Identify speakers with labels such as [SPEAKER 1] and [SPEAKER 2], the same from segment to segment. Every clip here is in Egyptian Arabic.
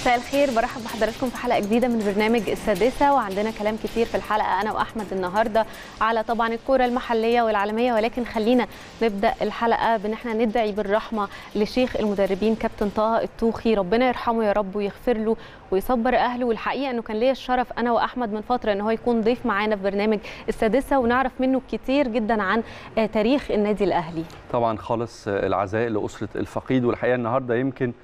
[SPEAKER 1] مساء الخير برحب بحضراتكم في حلقه جديده من برنامج السادسه وعندنا كلام كتير في الحلقه انا واحمد النهارده على طبعا الكوره المحليه والعالميه ولكن خلينا نبدا الحلقه بان احنا ندعي بالرحمه لشيخ المدربين كابتن طه الطوخي ربنا يرحمه يا رب ويغفر له ويصبر اهله والحقيقه انه كان ليا الشرف انا واحمد من فتره ان هو يكون ضيف معانا في برنامج السادسه ونعرف منه كتير جدا عن تاريخ النادي الاهلي
[SPEAKER 2] طبعا خالص العزاء لاسره الفقيد والحقيقه النهارده يمكن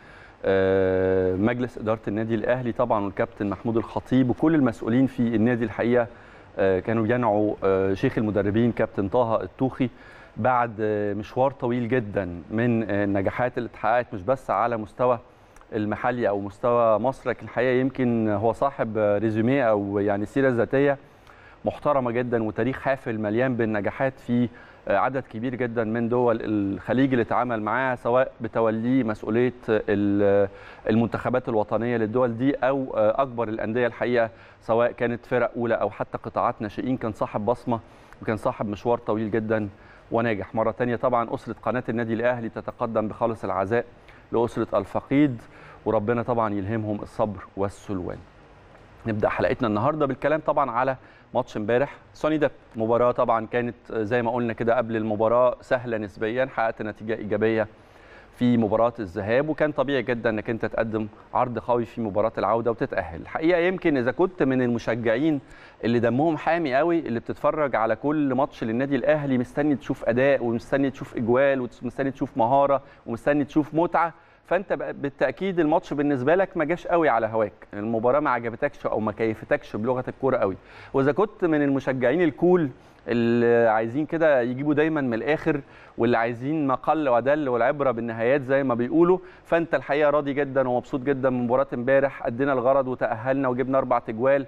[SPEAKER 2] مجلس اداره النادي الاهلي طبعا والكابتن محمود الخطيب وكل المسؤولين في النادي الحقيقه كانوا ينعوا شيخ المدربين كابتن طه الطوخي بعد مشوار طويل جدا من النجاحات اللي اتحققت مش بس على مستوى المحلي او مستوى مصر لكن الحقيقه يمكن هو صاحب ريزوميه او يعني سيره ذاتيه محترمه جدا وتاريخ حافل مليان بالنجاحات في عدد كبير جدا من دول الخليج اللي اتعامل معاها سواء بتوليه مسؤوليه المنتخبات الوطنيه للدول دي او اكبر الانديه الحقيقه سواء كانت فرق اولى او حتى قطاعات ناشئين كان صاحب بصمه وكان صاحب مشوار طويل جدا وناجح مره ثانيه طبعا اسره قناه النادي الاهلي تتقدم بخالص العزاء لاسره الفقيد وربنا طبعا يلهمهم الصبر والسلوان نبدا حلقتنا النهارده بالكلام طبعا على ماتش امبارح سوني ديب مباراه طبعا كانت زي ما قلنا كده قبل المباراه سهله نسبيا حققت نتيجه ايجابيه في مباراه الذهاب وكان طبيعي جدا انك انت تقدم عرض قوي في مباراه العوده وتتاهل الحقيقه يمكن اذا كنت من المشجعين اللي دمهم حامي قوي اللي بتتفرج على كل ماتش للنادي الاهلي مستني تشوف اداء ومستني تشوف اجوال ومستني تشوف مهاره ومستني تشوف متعه فانت بالتاكيد الماتش بالنسبه لك ما جاش قوي على هواك المباراه ما عجبتكش او ما كيفتكش بلغه الكوره قوي واذا كنت من المشجعين الكول اللي عايزين كده يجيبوا دايما من الاخر واللي عايزين ما قل ودل والعبره بالنهايات زي ما بيقولوا فانت الحقيقه راضي جدا ومبسوط جدا من مباراه امبارح ادينا الغرض وتاهلنا وجبنا اربع تجوال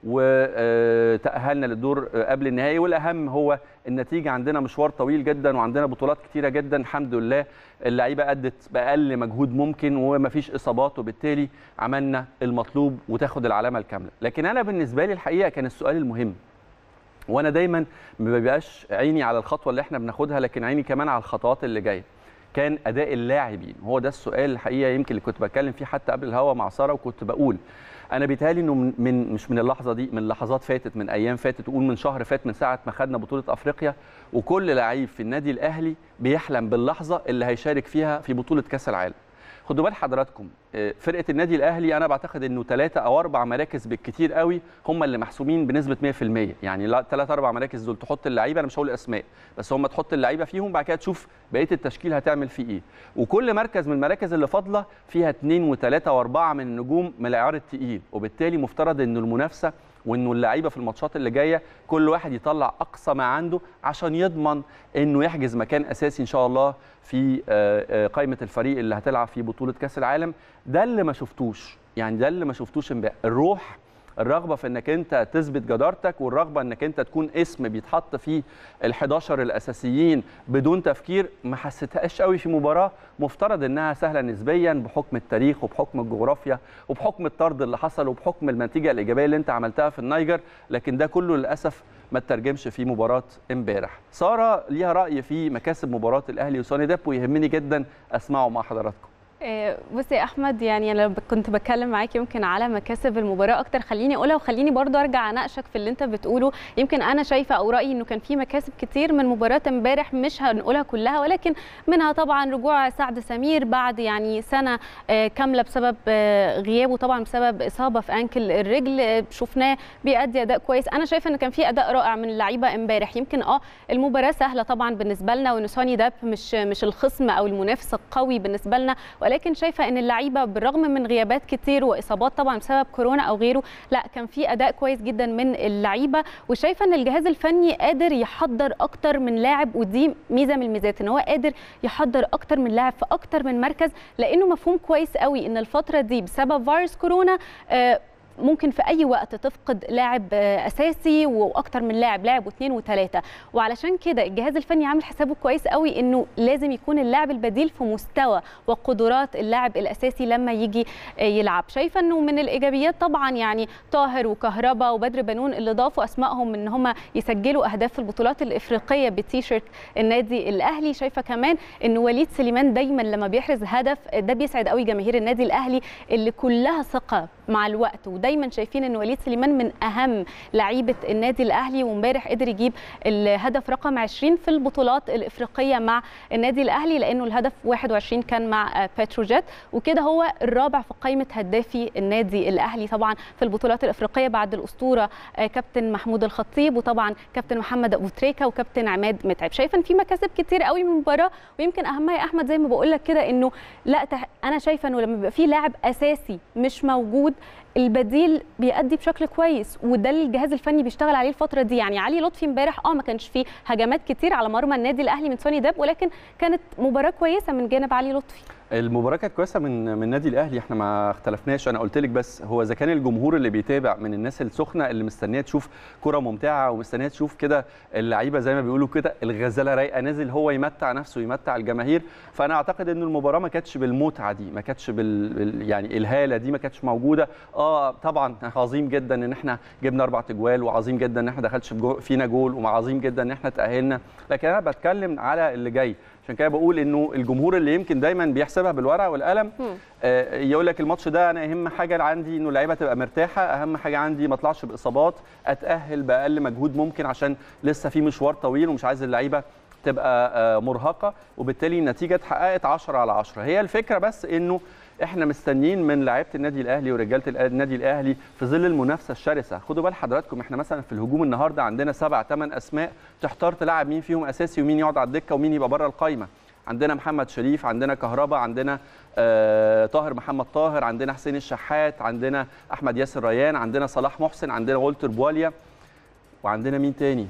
[SPEAKER 2] وتاهلنا للدور قبل النهائي والاهم هو النتيجه عندنا مشوار طويل جدا وعندنا بطولات كتيره جدا الحمد لله اللعيبه ادت باقل مجهود ممكن ومفيش اصابات وبالتالي عملنا المطلوب وتاخد العلامه الكامله لكن انا بالنسبه لي الحقيقه كان السؤال المهم وانا دايما ما بيبقاش عيني على الخطوه اللي احنا بناخدها لكن عيني كمان على الخطوات اللي جايه كان اداء اللاعبين هو ده السؤال الحقيقه يمكن اللي كنت بتكلم فيه حتى قبل الهوا مع ساره وكنت بقول انا بيتهيألي انه من مش من اللحظه دي من لحظات فاتت من ايام فاتت تقول من شهر فات من ساعه ما خدنا بطوله افريقيا وكل لعيب في النادي الاهلي بيحلم باللحظه اللي هيشارك فيها في بطوله كاس العالم خدوا بال حضراتكم فرقه النادي الاهلي انا بعتقد انه ثلاثه او اربع مراكز بالكثير قوي هم اللي محسومين بنسبه 100% يعني ثلاث اربع مراكز دول تحط اللعيبه انا مش هقول اسماء بس هم تحط اللعيبه فيهم بعد كده تشوف بقيه التشكيل هتعمل فيه ايه وكل مركز من المراكز اللي فاضله فيها اثنين وثلاثه واربعه من النجوم من العيار الثقيل وبالتالي مفترض انه المنافسه وانه اللعيبه في الماتشات اللي جايه كل واحد يطلع اقصى ما عنده عشان يضمن انه يحجز مكان اساسي ان شاء الله في قائمه الفريق اللي هتلعب في بطوله كاس العالم ده اللي ما شفتوش يعني ده اللي ما شفتوش امبارح الروح الرغبه في انك انت تثبت جدارتك والرغبه انك انت تكون اسم بيتحط فيه ال11 الاساسيين بدون تفكير ما حسيتهاش قوي في مباراه مفترض انها سهله نسبيا بحكم التاريخ وبحكم الجغرافيا وبحكم الطرد اللي حصل وبحكم النتيجه الايجابيه اللي انت عملتها في النيجر لكن ده كله للاسف ما ترجمش في مباراه امبارح ساره ليها راي في مكاسب مباراه الاهلي وسوني ديب ويهمني جدا اسمعه مع حضراتكم
[SPEAKER 1] بصي يا احمد يعني انا كنت بتكلم معاك يمكن على مكاسب المباراه اكتر خليني اقولها وخليني برضو ارجع اناقشك في اللي انت بتقوله يمكن انا شايفه او رايي انه كان في مكاسب كتير من مباراه امبارح مش هنقولها كلها ولكن منها طبعا رجوع سعد سمير بعد يعني سنه كامله بسبب غيابه طبعا بسبب اصابه في انكل الرجل شفناه بيأدي اداء كويس انا شايفه ان كان في اداء رائع من اللعيبه امبارح يمكن اه المباراه سهله طبعا بالنسبه لنا وان سوني داب مش مش الخصم او المنافس القوي بالنسبه لنا ولكن شايفه ان اللعيبه بالرغم من غيابات كتير واصابات طبعا بسبب كورونا او غيره لا كان في اداء كويس جدا من اللعيبه وشايفه ان الجهاز الفني قادر يحضر اكتر من لاعب ودي ميزه من الميزات ان هو قادر يحضر اكتر من لاعب في اكتر من مركز لانه مفهوم كويس قوي ان الفتره دي بسبب فيروس كورونا آه ممكن في اي وقت تفقد لاعب اساسي واكتر من لاعب لاعب واثنين وثلاثه وعلشان كده الجهاز الفني عامل حسابه كويس قوي انه لازم يكون اللاعب البديل في مستوى وقدرات اللاعب الاساسي لما يجي يلعب شايفه انه من الايجابيات طبعا يعني طاهر وكهربا وبدر بنون اللي ضافوا اسمائهم ان هم يسجلوا اهداف في البطولات الافريقيه بتيشيرت النادي الاهلي شايفه كمان ان وليد سليمان دايما لما بيحرز هدف ده بيسعد قوي جماهير النادي الاهلي اللي كلها ثقه مع الوقت ودايما شايفين ان وليد سليمان من اهم لعيبه النادي الاهلي وامبارح قدر يجيب الهدف رقم 20 في البطولات الافريقيه مع النادي الاهلي لانه الهدف 21 كان مع بتروجيت وكده هو الرابع في قائمه هدافي النادي الاهلي طبعا في البطولات الافريقيه بعد الاسطوره كابتن محمود الخطيب وطبعا كابتن محمد ابو تريكه وكابتن عماد متعب شايفه ان في مكاسب كتير قوي من المباراه ويمكن اهمها يا احمد زي ما بقول لك كده انه لا انا شايفه انه لما بيبقى في لاعب اساسي مش موجود البديل بيأدي بشكل كويس وده اللي الجهاز الفني بيشتغل عليه الفتره دي يعني علي لطفي امبارح اه ما كانش فيه هجمات كتير على مرمى النادي الاهلي من سوني داب ولكن كانت مباراه كويسه من جانب علي لطفي
[SPEAKER 2] المباراه كانت كويسه من من النادي الاهلي احنا ما اختلفناش انا قلت لك بس هو اذا كان الجمهور اللي بيتابع من الناس السخنه اللي مستنيه تشوف كره ممتعه ومستنيه تشوف كده اللعيبه زي ما بيقولوا كده الغزاله رايقه نازل هو يمتع نفسه يمتع الجماهير فانا اعتقد ان المباراه ما كانتش بالمتعه دي ما كانتش بال يعني الهاله دي ما كانتش موجوده اه طبعا عظيم جدا ان احنا جبنا اربع تجوال وعظيم جدا ان احنا دخلش فينا جول وعظيم جدا ان احنا تاهلنا لكن انا بتكلم على اللي جاي عشان كده بقول انه الجمهور اللي يمكن دايما بيحسبها بالورقه والقلم آه يقول لك الماتش ده انا اهم حاجه عندي انه اللعيبه تبقى مرتاحه اهم حاجه عندي ما اطلعش باصابات اتاهل باقل مجهود ممكن عشان لسه في مشوار طويل ومش عايز اللعيبه تبقى آه مرهقه وبالتالي النتيجه اتحققت 10 على 10 هي الفكره بس انه احنا مستنيين من لعيبه النادي الاهلي ورجاله النادي الاهلي في ظل المنافسه الشرسه خدوا بال حضراتكم احنا مثلا في الهجوم النهارده عندنا سبع ثمان اسماء تحتار تلعب مين فيهم اساسي ومين يقعد على الدكه ومين يبقى بره القايمه عندنا محمد شريف عندنا كهربا عندنا آه طاهر محمد طاهر عندنا حسين الشحات عندنا احمد ياسر ريان عندنا صلاح محسن عندنا والتر بواليا وعندنا مين تاني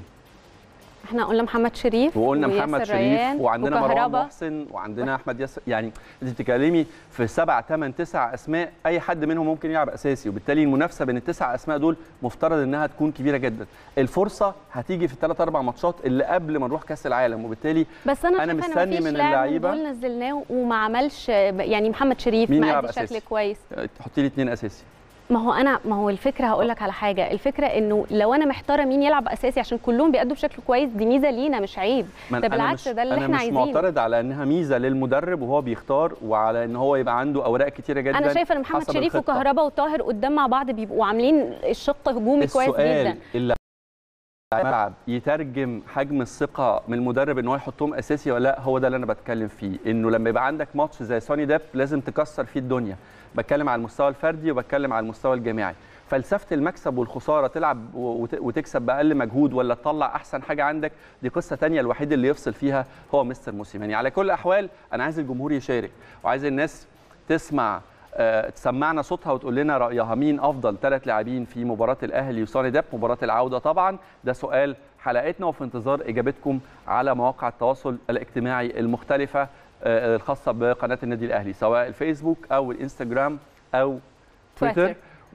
[SPEAKER 1] احنا قلنا محمد شريف
[SPEAKER 2] وقلنا محمد شريف وعندنا مروان محسن وعندنا احمد ياسر يعني انت بتتكلمي في سبع ثمان تسع اسماء اي حد منهم ممكن يلعب اساسي وبالتالي المنافسه بين التسع اسماء دول مفترض انها تكون كبيره جدا الفرصه هتيجي في الثلاث اربع ماتشات اللي قبل ما نروح كاس العالم وبالتالي
[SPEAKER 1] بس انا,
[SPEAKER 2] أنا مستني من اللعيبه
[SPEAKER 1] دول نزلناه وما عملش يعني محمد شريف ما ادي شكل كويس
[SPEAKER 2] تحطي لي اثنين اساسي
[SPEAKER 1] ما هو انا ما هو الفكره هقول لك على حاجه الفكره انه لو انا محتاره مين يلعب اساسي عشان كلهم بيأدوا بشكل كويس دي ميزه لينا مش عيب ده بالعكس ده اللي احنا عايزينه
[SPEAKER 2] انا مش معترض على انها ميزه للمدرب وهو بيختار وعلى ان هو يبقى عنده اوراق كتيره جدا
[SPEAKER 1] انا شايفه ان محمد شريف وكهربا وطاهر قدام مع بعض بيبقوا عاملين الشق هجومي كويس جدا
[SPEAKER 2] اللي الملعب يترجم حجم الثقه من المدرب ان هو يحطهم اساسي ولا لا هو ده اللي انا بتكلم فيه انه لما يبقى عندك ماتش زي سوني داب لازم تكسر فيه الدنيا بتكلم على المستوى الفردي وبتكلم على المستوى الجماعي فلسفه المكسب والخساره تلعب وتكسب باقل مجهود ولا تطلع احسن حاجه عندك دي قصه تانية الوحيد اللي يفصل فيها هو مستر موسيماني على كل الاحوال انا عايز الجمهور يشارك وعايز الناس تسمع أه تسمعنا صوتها وتقول لنا رايها مين افضل ثلاث لاعبين في مباراه الاهلي وصاني داب مباراه العوده طبعا ده سؤال حلقتنا وفي انتظار اجابتكم على مواقع التواصل الاجتماعي المختلفه أه الخاصه بقناه النادي الاهلي سواء الفيسبوك او الانستجرام او تويتر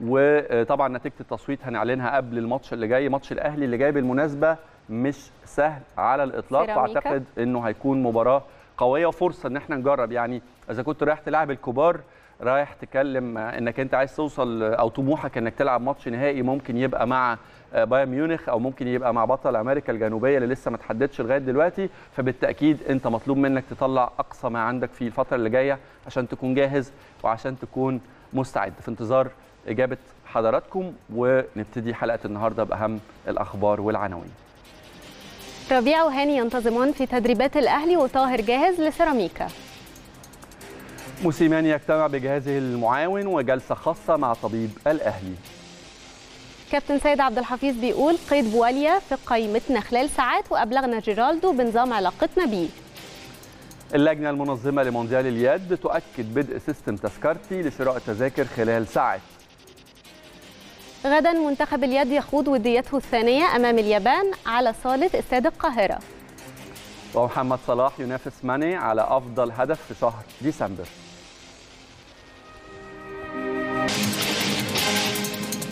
[SPEAKER 2] وطبعا نتيجه التصويت هنعلنها قبل الماتش اللي جاي ماتش الاهلي اللي جاي بالمناسبه مش سهل على الاطلاق واعتقد انه هيكون مباراه قويه وفرصه ان احنا نجرب يعني اذا كنت رايح تلعب الكبار رايح تكلم انك انت عايز توصل او طموحك انك تلعب ماتش نهائي ممكن يبقى مع بايرن ميونخ او ممكن يبقى مع بطل امريكا الجنوبيه اللي لسه ما تحددش لغايه دلوقتي فبالتاكيد انت مطلوب منك تطلع اقصى ما عندك في الفتره اللي جايه عشان تكون جاهز وعشان تكون مستعد في انتظار اجابه حضراتكم ونبتدي حلقه النهارده باهم الاخبار والعناوين
[SPEAKER 1] ربيع وهاني ينتظمان في تدريبات الاهلي وطاهر جاهز لسيراميكا
[SPEAKER 2] موسيماني يجتمع بجهازه المعاون وجلسه خاصه مع طبيب الاهلي
[SPEAKER 1] كابتن سيد عبد الحفيظ بيقول قيد بواليا في قائمتنا خلال ساعات وابلغنا جيرالدو بنظام علاقتنا بيه
[SPEAKER 2] اللجنه المنظمه لمونديال اليد تؤكد بدء سيستم تذكرتي لشراء التذاكر خلال ساعات
[SPEAKER 1] غدا منتخب اليد يخوض وديته الثانيه امام اليابان على صاله استاد القاهره
[SPEAKER 2] ومحمد صلاح ينافس ماني على افضل هدف في شهر ديسمبر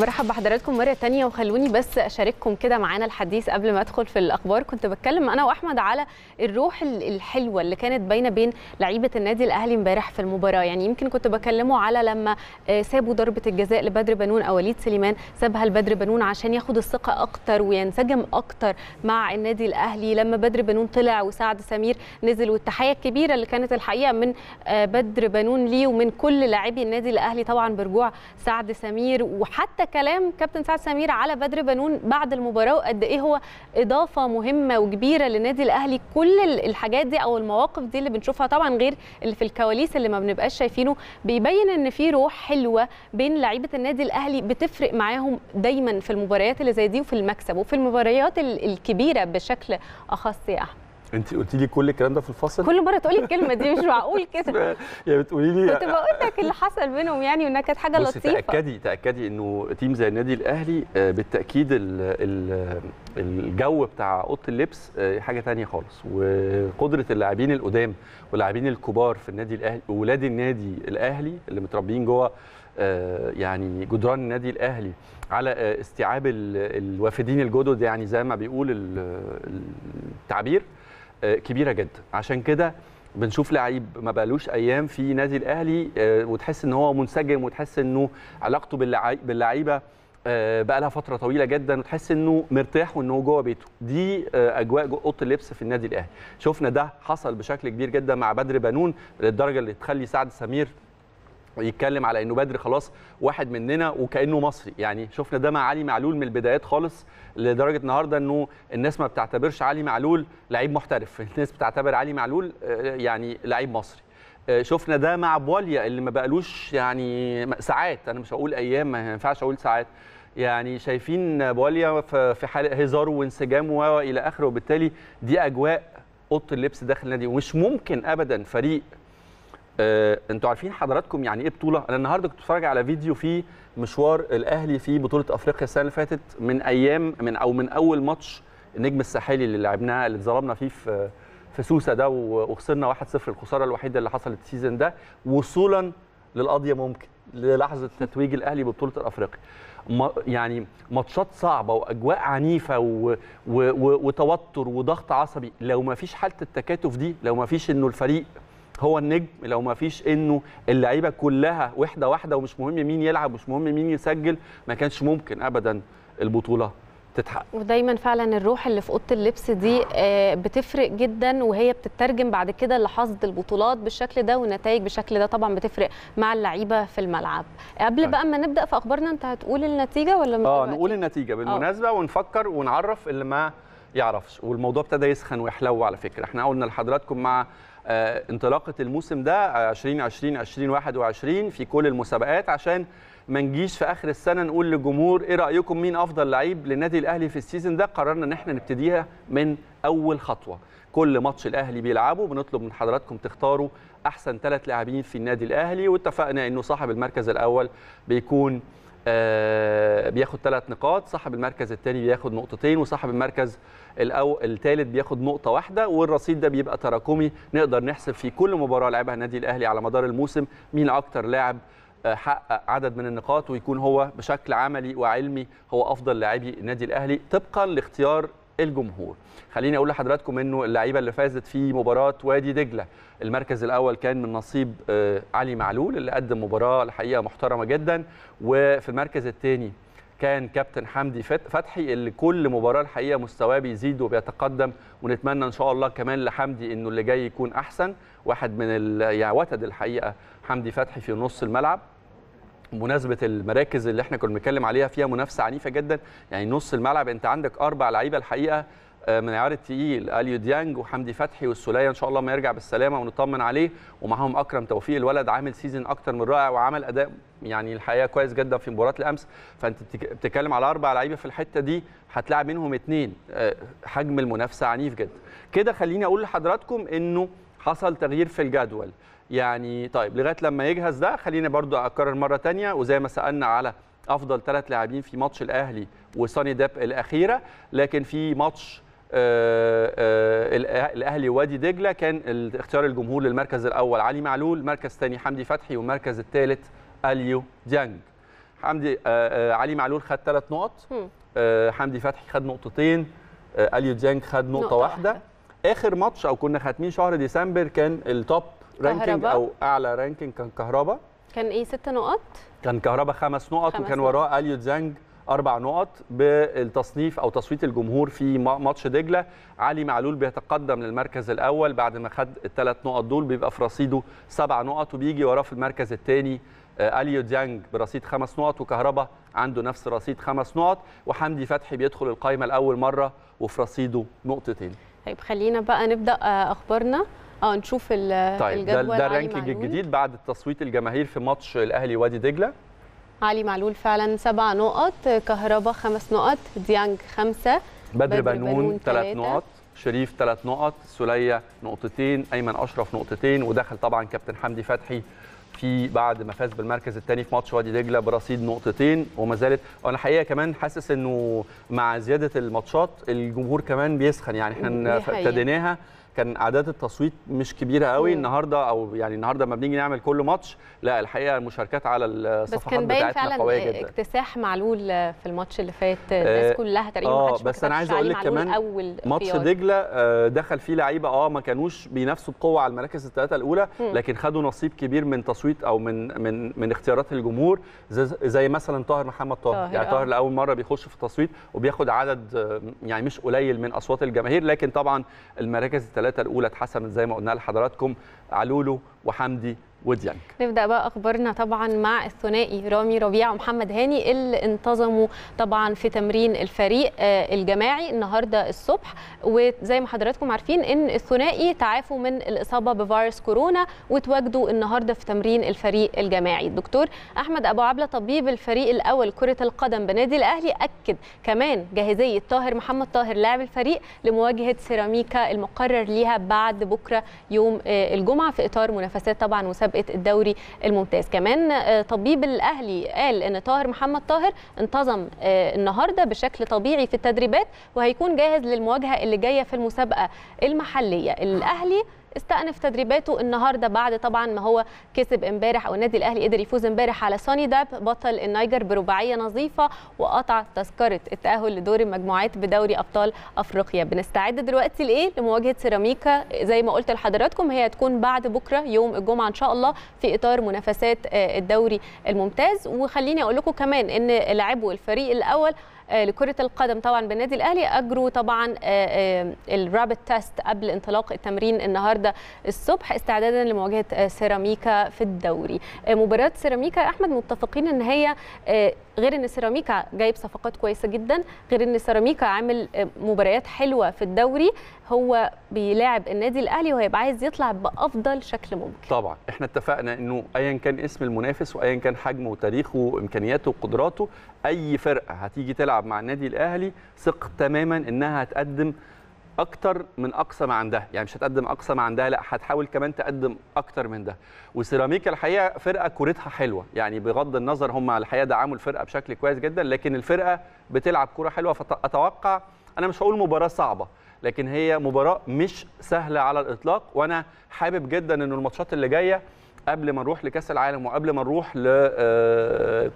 [SPEAKER 1] مرحب بحضراتكم مرة تانية وخلوني بس أشارككم كده معانا الحديث قبل ما أدخل في الأخبار كنت بتكلم أنا وأحمد على الروح الحلوة اللي كانت باينة بين لعيبة النادي الأهلي امبارح في المباراة يعني يمكن كنت بكلمه على لما سابوا ضربة الجزاء لبدر بنون أو وليد سليمان سابها لبدر بنون عشان ياخد الثقة أكتر وينسجم أكتر مع النادي الأهلي لما بدر بنون طلع وسعد سمير نزل والتحية الكبيرة اللي كانت الحقيقة من بدر بنون ليه ومن كل لاعبي النادي الأهلي طبعا برجوع سعد سمير وحتى كلام كابتن سعد سمير على بدر بنون بعد المباراه وقد ايه هو اضافه مهمه وكبيره للنادي الاهلي كل الحاجات دي او المواقف دي اللي بنشوفها طبعا غير اللي في الكواليس اللي ما بنبقاش شايفينه بيبين ان في روح حلوه بين لعيبه النادي الاهلي بتفرق معاهم دايما في المباريات اللي زي دي وفي المكسب وفي المباريات الكبيره بشكل اخص يا احمد
[SPEAKER 2] انت قلتي لي كل الكلام ده في الفصل
[SPEAKER 1] كل مره تقولي الكلمه دي مش معقول كده
[SPEAKER 2] يا بتقولي لي
[SPEAKER 1] كنت بقول لك اللي حصل بينهم يعني وانها كانت حاجه
[SPEAKER 2] بصي
[SPEAKER 1] لطيفه
[SPEAKER 2] تاكدي تاكدي انه تيم زي النادي الاهلي بالتاكيد ال ال الجو بتاع اوضه اللبس حاجه تانية خالص وقدره اللاعبين القدام واللاعبين الكبار في النادي الاهلي واولاد النادي الاهلي اللي متربيين جوه يعني جدران النادي الاهلي على استيعاب الوافدين الجدد يعني زي ما بيقول التعبير كبيره جدا عشان كده بنشوف لعيب ما بقالوش ايام في نادي الاهلي وتحس ان هو منسجم وتحس انه علاقته باللعيبه بقى لها فتره طويله جدا وتحس انه مرتاح وانه جوه بيته دي اجواء اوضه اللبس في النادي الاهلي شفنا ده حصل بشكل كبير جدا مع بدر بنون للدرجه اللي تخلي سعد سمير يتكلم على انه بدر خلاص واحد مننا وكانه مصري يعني شفنا ده مع علي معلول من البدايات خالص لدرجه النهارده انه الناس ما بتعتبرش علي معلول لعيب محترف الناس بتعتبر علي معلول يعني لعيب مصري شفنا ده مع بواليا اللي ما بقالوش يعني ساعات انا مش هقول ايام ما ينفعش اقول ساعات يعني شايفين بواليا في حاله هزاره وانسجامه والى اخره وبالتالي دي اجواء اوضه اللبس داخل النادي ومش ممكن ابدا فريق آه، انتوا عارفين حضراتكم يعني ايه بطوله انا النهارده كنت بتفرج على فيديو في مشوار الاهلي في بطوله افريقيا السنه اللي فاتت من ايام من او من اول ماتش النجم الساحلي اللي لعبناه اللي اتظلمنا فيه في في سوسه ده وخسرنا 1-0 الخساره الوحيده اللي حصلت السيزون ده وصولا للقضيه ممكن للحظه تتويج الاهلي ببطوله الافريقيا يعني ماتشات صعبه واجواء عنيفه و... و... و... وتوتر وضغط عصبي لو ما فيش حاله التكاتف دي لو ما فيش انه الفريق هو النجم لو ما فيش انه اللعيبه كلها وحده واحده ومش مهم مين يلعب مش مهم مين يسجل ما كانش ممكن ابدا البطوله تتحقق
[SPEAKER 1] ودايما فعلا الروح اللي في اوضه اللبس دي بتفرق جدا وهي بتترجم بعد كده لحصد البطولات بالشكل ده والنتائج بالشكل ده طبعا بتفرق مع اللعيبه في الملعب قبل بقى ما نبدا في اخبارنا انت هتقول النتيجه ولا
[SPEAKER 2] اه نقول النتيجه بالمناسبه أوه. ونفكر ونعرف اللي ما يعرفش والموضوع ابتدى يسخن ويحلو على فكره احنا قلنا لحضراتكم مع آه انطلاقه الموسم ده 2020 2021 في كل المسابقات عشان ما نجيش في اخر السنه نقول للجمهور ايه رايكم مين افضل لعيب للنادي الاهلي في السيزون ده قررنا ان احنا نبتديها من اول خطوه كل ماتش الاهلي بيلعبه بنطلب من حضراتكم تختاروا احسن ثلاث لاعبين في النادي الاهلي واتفقنا انه صاحب المركز الاول بيكون آه بياخد ثلاث نقاط صاحب المركز الثاني بياخد نقطتين وصاحب المركز الأو... الثالث بياخد نقطه واحده والرصيد ده بيبقى تراكمي نقدر نحسب في كل مباراه لعبها النادي الاهلي على مدار الموسم مين اكتر لاعب حقق عدد من النقاط ويكون هو بشكل عملي وعلمي هو افضل لاعبي النادي الاهلي طبقا لاختيار الجمهور خليني اقول لحضراتكم انه اللعيبه اللي فازت في مباراه وادي دجله المركز الاول كان من نصيب علي معلول اللي قدم مباراه الحقيقه محترمه جدا وفي المركز الثاني كان كابتن حمدي فتحي اللي كل مباراه الحقيقه مستواه بيزيد وبيتقدم ونتمنى ان شاء الله كمان لحمدي انه اللي جاي يكون احسن واحد من يعني وتد الحقيقه حمدي فتحي في نص الملعب بمناسبه المراكز اللي احنا كنا بنتكلم عليها فيها منافسه عنيفه جدا يعني نص الملعب انت عندك اربع لعيبه الحقيقه من عيار التقيل اليو ديانج وحمدي فتحي والسوليه ان شاء الله ما يرجع بالسلامه ونطمن عليه ومعاهم اكرم توفيق الولد عامل سيزون اكتر من رائع وعمل اداء يعني الحقيقه كويس جدا في مباراه الامس فانت بتتكلم على اربع لعيبه في الحته دي هتلاعب منهم اثنين حجم المنافسه عنيف جدا كده خليني اقول لحضراتكم انه حصل تغيير في الجدول يعني طيب لغايه لما يجهز ده خلينا برضو اكرر مره ثانيه وزي ما سالنا على افضل ثلاث لاعبين في ماتش الاهلي وساني داب الاخيره لكن في ماتش آآ آآ الاهلي وادي دجله كان اختيار الجمهور للمركز الاول علي معلول المركز الثاني حمدي فتحي والمركز الثالث اليو ديانج حمدي آه، آه، علي معلول خد ثلاث نقط
[SPEAKER 1] مم.
[SPEAKER 2] آه، حمدي فتحي خد نقطتين آه، اليو ديانج خد نقطه,
[SPEAKER 1] نقطة
[SPEAKER 2] واحده.
[SPEAKER 1] واحدة.
[SPEAKER 2] اخر ماتش او كنا خاتمين شهر ديسمبر كان التوب رانكينج
[SPEAKER 1] كهربا.
[SPEAKER 2] او اعلى رانكينج كان كهربا
[SPEAKER 1] كان ايه ست نقط
[SPEAKER 2] كان كهربا خمس نقط
[SPEAKER 1] خمس
[SPEAKER 2] وكان
[SPEAKER 1] نقط.
[SPEAKER 2] وراه اليو ديانج اربع نقط بالتصنيف او تصويت الجمهور في ما- ماتش دجله علي معلول بيتقدم للمركز الاول بعد ما خد الثلاث نقط دول بيبقى في رصيده سبع نقط وبيجي وراه في المركز الثاني اليو ديانج برصيد خمس نقط وكهربا عنده نفس رصيد خمس نقط وحمدي فتحي بيدخل القائمه لاول مره وفي رصيده نقطتين
[SPEAKER 1] طيب خلينا بقى نبدا آه، اخبارنا اه نشوف ال-
[SPEAKER 2] طيب ده,
[SPEAKER 1] الجدول
[SPEAKER 2] ده
[SPEAKER 1] علي
[SPEAKER 2] الرانكينج
[SPEAKER 1] معلول.
[SPEAKER 2] الجديد بعد التصويت الجماهير في ماتش الاهلي وادي دجله
[SPEAKER 1] علي معلول فعلا سبع نقط كهربا خمس نقط ديانج خمسه
[SPEAKER 2] بدر
[SPEAKER 1] بدر
[SPEAKER 2] بنون
[SPEAKER 1] بنون
[SPEAKER 2] ثلاث
[SPEAKER 1] تلاتة.
[SPEAKER 2] نقط شريف ثلاث نقط سلية نقطتين ايمن اشرف نقطتين ودخل طبعا كابتن حمدي فتحي في بعد ما فاز بالمركز الثاني في ماتش وادي دجله برصيد نقطتين وما زالت وانا الحقيقه كمان حاسس انه مع زياده الماتشات الجمهور كمان بيسخن يعني
[SPEAKER 1] دي
[SPEAKER 2] احنا
[SPEAKER 1] حقيقة.
[SPEAKER 2] ابتديناها كان اعداد التصويت مش كبيره قوي
[SPEAKER 1] مم.
[SPEAKER 2] النهارده او يعني النهارده لما بنيجي نعمل كل ماتش لا الحقيقه المشاركات على
[SPEAKER 1] بس
[SPEAKER 2] الصفحات
[SPEAKER 1] كان باين
[SPEAKER 2] بتاعتنا
[SPEAKER 1] فعلا
[SPEAKER 2] قويه جدا
[SPEAKER 1] اكتساح معلول في الماتش اللي فات
[SPEAKER 2] آه،
[SPEAKER 1] الناس كلها تقريبا
[SPEAKER 2] آه،
[SPEAKER 1] محدش ما
[SPEAKER 2] بس أنا عايز
[SPEAKER 1] كتبش
[SPEAKER 2] أقول
[SPEAKER 1] علي
[SPEAKER 2] لك
[SPEAKER 1] معلول
[SPEAKER 2] كمان
[SPEAKER 1] اول
[SPEAKER 2] ماتش
[SPEAKER 1] اختيار.
[SPEAKER 2] دجله آه، دخل فيه لعيبه اه ما كانوش بينافسوا بقوه على المراكز الثلاثه الاولى
[SPEAKER 1] مم.
[SPEAKER 2] لكن خدوا نصيب كبير من تصويت او من من من اختيارات الجمهور زي, زي مثلا طاهر محمد طاهر
[SPEAKER 1] طاهر،
[SPEAKER 2] يعني
[SPEAKER 1] آه.
[SPEAKER 2] طاهر لاول مره بيخش في التصويت وبياخد عدد آه، يعني مش قليل من اصوات الجماهير لكن طبعا المراكز الثلاثه الاولى اتحسمت زي ما قلنا لحضراتكم علولو وحمدي وديانج
[SPEAKER 1] نبدا بقى اخبارنا طبعا مع الثنائي رامي ربيع ومحمد هاني اللي انتظموا طبعا في تمرين الفريق آه، الجماعي النهارده الصبح وزي ما حضراتكم عارفين ان الثنائي تعافوا من الاصابه بفيروس كورونا وتواجدوا النهارده في تمرين الفريق الجماعي الدكتور احمد ابو عبله طبيب الفريق الاول كره القدم بنادي الاهلي اكد كمان جاهزيه طاهر محمد طاهر لاعب الفريق لمواجهه سيراميكا المقرر ليها بعد بكره يوم آه، الجمعه في اطار منافسات طبعا مسابقه الدوري الممتاز كمان آه، طبيب الاهلي قال ان طاهر محمد طاهر انتظم آه، النهارده بشكل طبيعي في التدريبات وهيكون جاهز للمواجهه اللي جايه في المسابقه المحليه الاهلي استأنف تدريباته النهارده بعد طبعا ما هو كسب امبارح او النادي الاهلي قدر يفوز امبارح على سوني داب بطل النيجر برباعيه نظيفه وقطع تذكره التاهل لدور المجموعات بدوري ابطال افريقيا بنستعد دلوقتي لايه لمواجهه سيراميكا زي ما قلت لحضراتكم هي هتكون بعد بكره يوم الجمعه ان شاء الله في اطار منافسات آه، الدوري الممتاز وخليني اقول لكم كمان ان لاعبو الفريق الاول آه، لكرة القدم طبعا بالنادي الأهلي أجروا طبعا الرابت تيست قبل انطلاق التمرين النهاردة الصبح استعدادا لمواجهة آه، سيراميكا في الدوري آه، مباراة سيراميكا يا أحمد متفقين أن هي آه، غير أن سيراميكا جايب صفقات كويسة جدا غير أن سيراميكا عامل آه، مباريات حلوة في الدوري هو بيلاعب النادي الأهلي وهيبقى عايز يطلع بأفضل شكل ممكن
[SPEAKER 2] طبعا احنا اتفقنا انه ايا كان اسم المنافس وايا كان حجمه وتاريخه وامكانياته وقدراته اي فرقه هتيجي تلعب مع النادي الاهلي ثق تماما انها هتقدم اكتر من اقصى ما عندها يعني مش هتقدم اقصى ما عندها لا هتحاول كمان تقدم اكتر من ده وسيراميكا الحقيقه فرقه كورتها حلوه يعني بغض النظر هم الحقيقه دعموا الفرقه بشكل كويس جدا لكن الفرقه بتلعب كوره حلوه فاتوقع انا مش هقول مباراه صعبه لكن هي مباراه مش سهله على الاطلاق وانا حابب جدا انه الماتشات اللي جايه قبل ما نروح لكاس العالم وقبل ما نروح ل آه،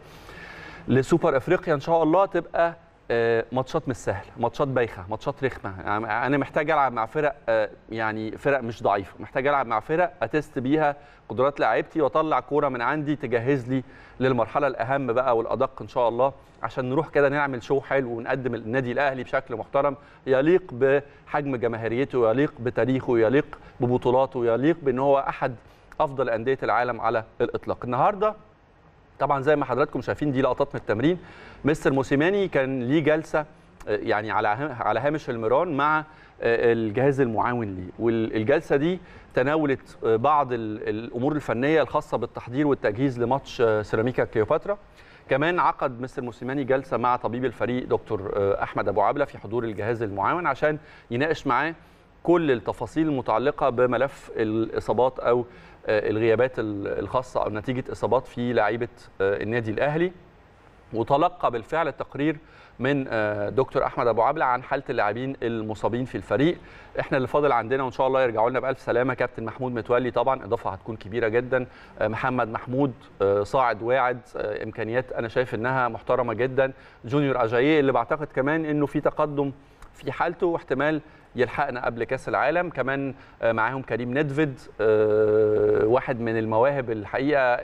[SPEAKER 2] لسوبر افريقيا ان شاء الله تبقى آه، ماتشات مش سهله ماتشات بايخه ماتشات رخمه يعني انا محتاج العب مع فرق آه، يعني فرق مش ضعيفه محتاج العب مع فرق اتست بيها قدرات لاعيبتي واطلع كوره من عندي تجهز لي للمرحله الاهم بقى والادق ان شاء الله عشان نروح كده نعمل شو حلو ونقدم النادي الاهلي بشكل محترم يليق بحجم جماهيريته يليق بتاريخه يليق ببطولاته يليق بان هو احد افضل انديه العالم على الاطلاق النهارده طبعا زي ما حضراتكم شايفين دي لقطات من التمرين مستر موسيماني كان ليه جلسه آه، يعني على ها- على هامش المران مع آه، الجهاز المعاون ليه والجلسه دي تناولت آه، بعض ال- الامور الفنيه الخاصه بالتحضير والتجهيز لماتش آه، سيراميكا كليوباترا كمان عقد مستر موسيماني جلسه مع طبيب الفريق دكتور آه، احمد ابو عبله في حضور الجهاز المعاون عشان يناقش معاه كل التفاصيل المتعلقه بملف الاصابات او آه، الغيابات ال- الخاصه او نتيجه اصابات في لعيبه آه، النادي الاهلي وتلقى بالفعل التقرير من دكتور احمد ابو عبله عن حاله اللاعبين المصابين في الفريق احنا اللي فاضل عندنا وان شاء الله يرجعوا لنا بالف سلامه كابتن محمود متولي طبعا اضافه هتكون كبيره جدا محمد محمود صاعد واعد امكانيات انا شايف انها محترمه جدا جونيور اجاييه اللي بعتقد كمان انه في تقدم في حالته واحتمال يلحقنا قبل كاس العالم كمان معاهم كريم ندفيد واحد من المواهب الحقيقه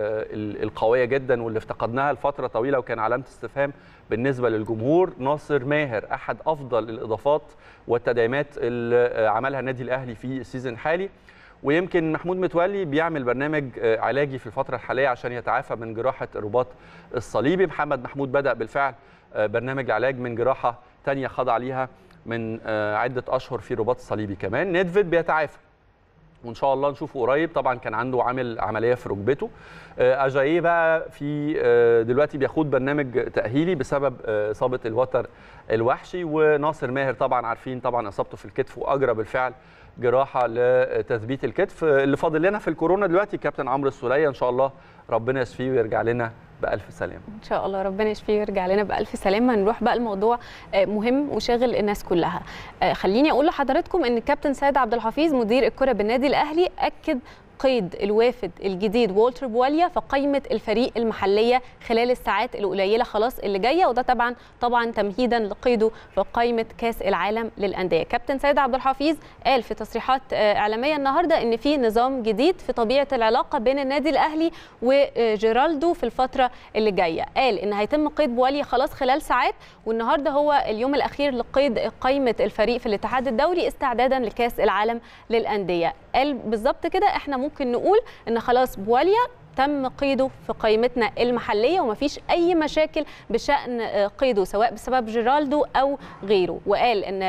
[SPEAKER 2] القويه جدا واللي افتقدناها لفتره طويله وكان علامه استفهام بالنسبه للجمهور ناصر ماهر احد افضل الاضافات والتدعيمات اللي عملها النادي الاهلي في السيزون الحالي ويمكن محمود متولي بيعمل برنامج علاجي في الفتره الحاليه عشان يتعافى من جراحه الرباط الصليبي محمد محمود بدا بالفعل برنامج العلاج من جراحه ثانيه خضع ليها من عده اشهر في رباط الصليبي كمان نيدفيد بيتعافى وان شاء الله نشوفه قريب طبعا كان عنده عامل عمليه في ركبته اجاييه بقى في دلوقتي بياخد برنامج تاهيلي بسبب اصابه الوتر الوحشي وناصر ماهر طبعا عارفين طبعا اصابته في الكتف واجرى بالفعل جراحه لتثبيت الكتف اللي فاضل لنا في الكورونا دلوقتي كابتن عمرو السوليه ان شاء الله ربنا يشفيه ويرجع لنا بألف سلامة
[SPEAKER 1] إن شاء الله ربنا يشفيه ويرجع لنا بألف سلامة نروح بقى الموضوع مهم وشاغل الناس كلها خليني أقول لحضراتكم أن الكابتن سيد عبد الحفيظ مدير الكرة بالنادي الأهلي أكد قيد الوافد الجديد والتر بواليا في قائمه الفريق المحليه خلال الساعات القليله خلاص اللي جايه وده طبعا طبعا تمهيدا لقيده في قائمه كاس العالم للانديه كابتن سيد عبد الحفيظ قال في تصريحات اعلاميه النهارده ان في نظام جديد في طبيعه العلاقه بين النادي الاهلي وجيرالدو في الفتره اللي جايه قال ان هيتم قيد بواليا خلاص خلال ساعات والنهارده هو اليوم الاخير لقيد قائمه الفريق في الاتحاد الدولي استعدادا لكاس العالم للانديه قال بالظبط كده احنا ممكن نقول ان خلاص بواليا تم قيده في قائمتنا المحليه ومفيش اي مشاكل بشان قيده سواء بسبب جيرالدو او غيره وقال ان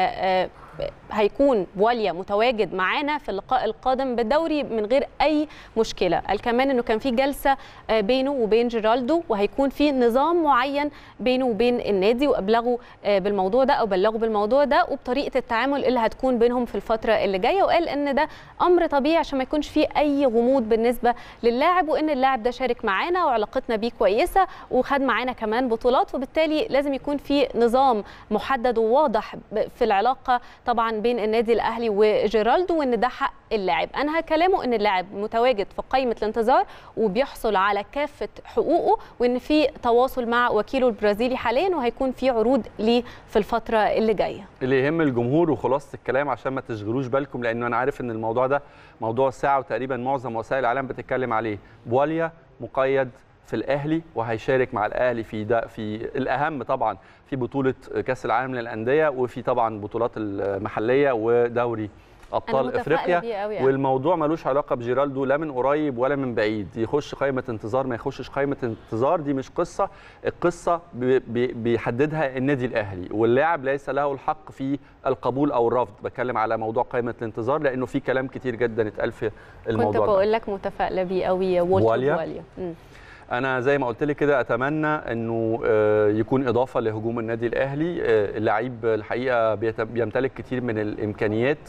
[SPEAKER 1] هيكون بواليا متواجد معانا في اللقاء القادم بالدوري من غير اي مشكله قال كمان انه كان في جلسه بينه وبين جيرالدو وهيكون في نظام معين بينه وبين النادي وابلغوا بالموضوع ده او بلغوا بالموضوع ده وبطريقه التعامل اللي هتكون بينهم في الفتره اللي جايه وقال ان ده امر طبيعي عشان ما يكونش فيه اي غموض بالنسبه للاعب وان اللاعب ده شارك معانا وعلاقتنا بيه كويسه وخد معانا كمان بطولات وبالتالي لازم يكون في نظام محدد وواضح في العلاقه طبعا بين النادي الاهلي وجيرالدو وان ده حق اللاعب انهى كلامه ان اللاعب متواجد في قائمه الانتظار وبيحصل على كافه حقوقه وان في تواصل مع وكيله البرازيلي حاليا وهيكون في عروض ليه في الفتره اللي جايه
[SPEAKER 2] اللي يهم الجمهور وخلاصه الكلام عشان ما تشغلوش بالكم لان انا عارف ان الموضوع ده موضوع الساعه وتقريبا معظم وسائل الاعلام بتتكلم عليه بواليا مقيد في الاهلي وهيشارك مع الاهلي في ده في الاهم طبعا في بطوله كاس العالم للانديه وفي طبعا بطولات المحليه ودوري ابطال افريقيا والموضوع ملوش علاقه بجيرالدو لا من قريب ولا من بعيد يخش قائمه انتظار ما يخشش قائمه انتظار دي مش قصه القصه بيحددها النادي الاهلي واللاعب ليس له الحق في القبول او الرفض بتكلم على موضوع قائمه الانتظار لانه في كلام كتير جدا اتقال في الموضوع
[SPEAKER 1] كنت بقول لك متفائله بيه قوي
[SPEAKER 2] والتر بواليا انا زي ما قلت لك كده اتمنى انه يكون اضافه لهجوم النادي الاهلي اللعيب الحقيقه بيمتلك كتير من الامكانيات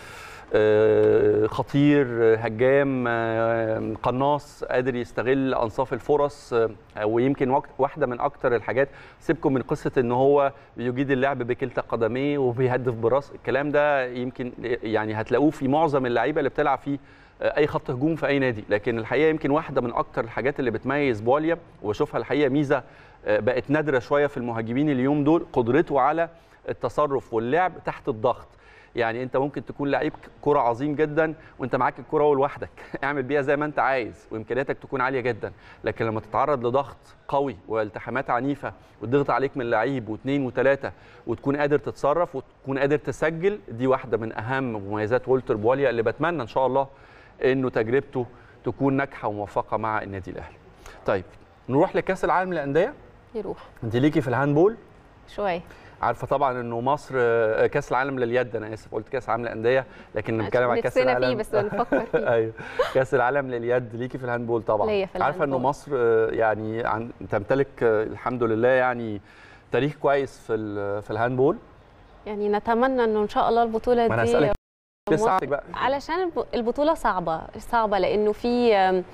[SPEAKER 2] خطير هجام قناص قادر يستغل انصاف الفرص ويمكن واحده من اكتر الحاجات سيبكم من قصه ان هو بيجيد اللعب بكلتا قدميه وبيهدف براس الكلام ده يمكن يعني هتلاقوه في معظم اللعيبه اللي بتلعب فيه اي خط هجوم في اي نادي لكن الحقيقه يمكن واحده من اكتر الحاجات اللي بتميز بواليا وبشوفها الحقيقه ميزه بقت نادره شويه في المهاجمين اليوم دول قدرته على التصرف واللعب تحت الضغط يعني انت ممكن تكون لعيب كره عظيم جدا وانت معاك الكره لوحدك اعمل بيها زي ما انت عايز وامكانياتك تكون عاليه جدا لكن لما تتعرض لضغط قوي والتحامات عنيفه والضغط عليك من لعيب واثنين وثلاثه وتكون قادر تتصرف وتكون قادر تسجل دي واحده من اهم مميزات والتر بواليا اللي بتمنى ان شاء الله انه تجربته تكون ناجحه وموفقه مع النادي الاهلي. طيب نروح لكاس العالم للانديه
[SPEAKER 1] يروح
[SPEAKER 2] انت ليكي في الهاندبول
[SPEAKER 1] شويه
[SPEAKER 2] عارفه طبعا انه مصر كاس العالم لليد انا اسف قلت كاس العالم للانديه لكن بنتكلم عن كاس العالم
[SPEAKER 1] فيه بس بنفكر فيه
[SPEAKER 2] ايوه كاس العالم لليد ليكي في الهاندبول طبعا
[SPEAKER 1] ليا في
[SPEAKER 2] عارفه انه مصر يعني عن تمتلك الحمد لله يعني تاريخ كويس في في الهاندبول
[SPEAKER 1] يعني نتمنى انه ان شاء الله البطوله
[SPEAKER 2] ما
[SPEAKER 1] دي
[SPEAKER 2] بقى.
[SPEAKER 1] علشان البطوله صعبه صعبه لانه في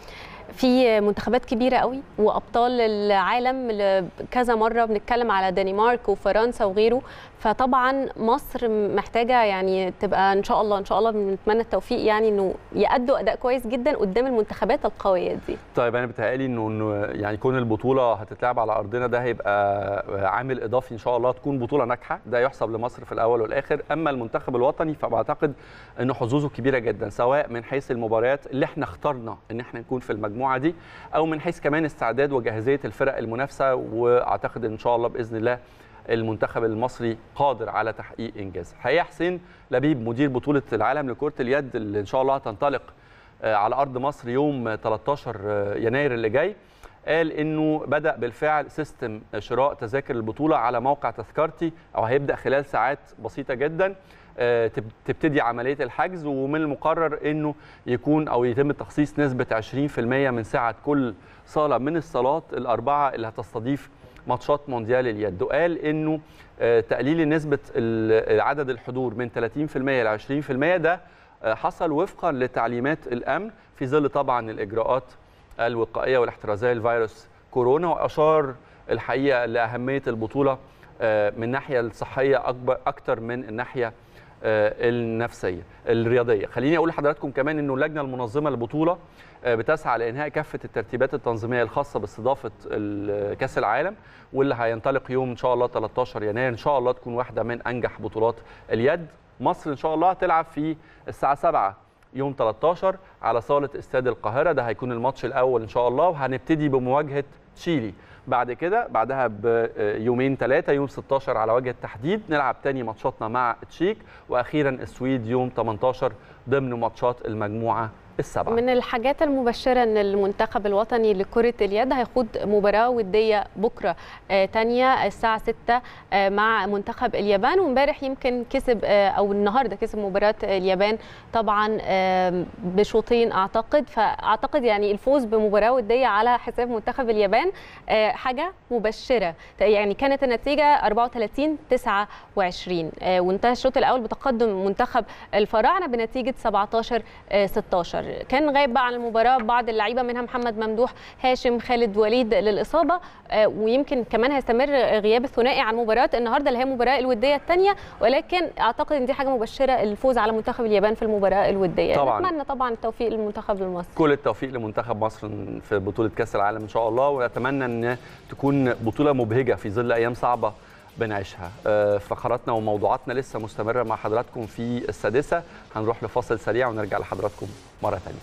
[SPEAKER 1] في منتخبات كبيره قوي وابطال العالم ل- كذا مره بنتكلم على دنمارك وفرنسا وغيره فطبعا مصر محتاجه يعني تبقى ان شاء الله ان شاء الله بنتمنى التوفيق يعني انه يأدوا اداء كويس جدا قدام المنتخبات القويه دي
[SPEAKER 2] طيب انا بتهيألي انه انه يعني كون البطوله هتتلعب على ارضنا ده هيبقى عامل اضافي ان شاء الله تكون بطوله ناجحه ده يحسب لمصر في الاول والاخر اما المنتخب الوطني فبعتقد انه حظوظه كبيره جدا سواء من حيث المباريات اللي احنا اخترنا ان احنا نكون في المجموعه دي او من حيث كمان استعداد وجاهزيه الفرق المنافسه واعتقد ان شاء الله باذن الله المنتخب المصري قادر على تحقيق انجاز الحقيقه حسين لبيب مدير بطوله العالم لكره اليد اللي ان شاء الله هتنطلق آه، على ارض مصر يوم 13 يناير اللي جاي قال انه بدا بالفعل سيستم شراء تذاكر البطوله على موقع تذكرتي او هيبدا خلال ساعات بسيطه جدا آه، تب- تبتدي عمليه الحجز ومن المقرر انه يكون او يتم تخصيص نسبه 20% من سعه كل صاله من الصالات الاربعه اللي هتستضيف ماتشات مونديال اليد وقال انه آه، تقليل نسبه ال- عدد الحضور من 30% ل 20% ده آه، حصل وفقا لتعليمات الامن في ظل طبعا الاجراءات الوقائيه والاحترازيه لفيروس كورونا واشار الحقيقه لاهميه البطوله آه، من الناحيه الصحيه اكبر اكتر من الناحيه آه، النفسيه الرياضيه خليني اقول لحضراتكم كمان انه اللجنه المنظمه للبطوله آه، بتسعى لانهاء كافه الترتيبات التنظيميه الخاصه باستضافه ال- كاس العالم واللي هينطلق يوم ان شاء الله 13 يناير ان شاء الله تكون واحده من انجح بطولات اليد مصر ان شاء الله هتلعب في الساعه 7 يوم 13 على صاله استاد القاهره ده هيكون الماتش الاول ان شاء الله وهنبتدي بمواجهه تشيلي بعد كده بعدها بيومين ثلاثه يوم 16 على وجه التحديد نلعب تاني ماتشاتنا مع تشيك واخيرا السويد يوم 18 ضمن ماتشات المجموعه السبعه
[SPEAKER 1] من الحاجات المبشرة ان المنتخب الوطني لكرة اليد هيخوض مباراة ودية بكرة آه تانية الساعة 6 آه مع منتخب اليابان وامبارح يمكن كسب آه او النهارده كسب مباراة اليابان طبعا آه بشوطين اعتقد فاعتقد يعني الفوز بمباراة ودية على حساب منتخب اليابان آه حاجة مبشرة يعني كانت النتيجة 34 29 آه وانتهى الشوط الاول بتقدم منتخب الفراعنة بنتيجة 17 آه 16 كان غايب بقى عن المباراه بعض اللعيبه منها محمد ممدوح هاشم خالد وليد للاصابه آه، ويمكن كمان هيستمر غياب الثنائي عن مباراه النهارده اللي هي المباراه الوديه الثانيه ولكن اعتقد ان دي حاجه مبشره الفوز على منتخب اليابان في المباراه الوديه
[SPEAKER 2] طبعاً.
[SPEAKER 1] نتمنى طبعا التوفيق للمنتخب المصري
[SPEAKER 2] كل التوفيق لمنتخب مصر في بطولة كأس العالم إن شاء الله ونتمنى أن تكون بطولة مبهجة في ظل أيام صعبة بنعيشها آه، فقراتنا وموضوعاتنا لسه مستمرة مع حضراتكم في السادسة هنروح لفاصل سريع ونرجع لحضراتكم مرة تانية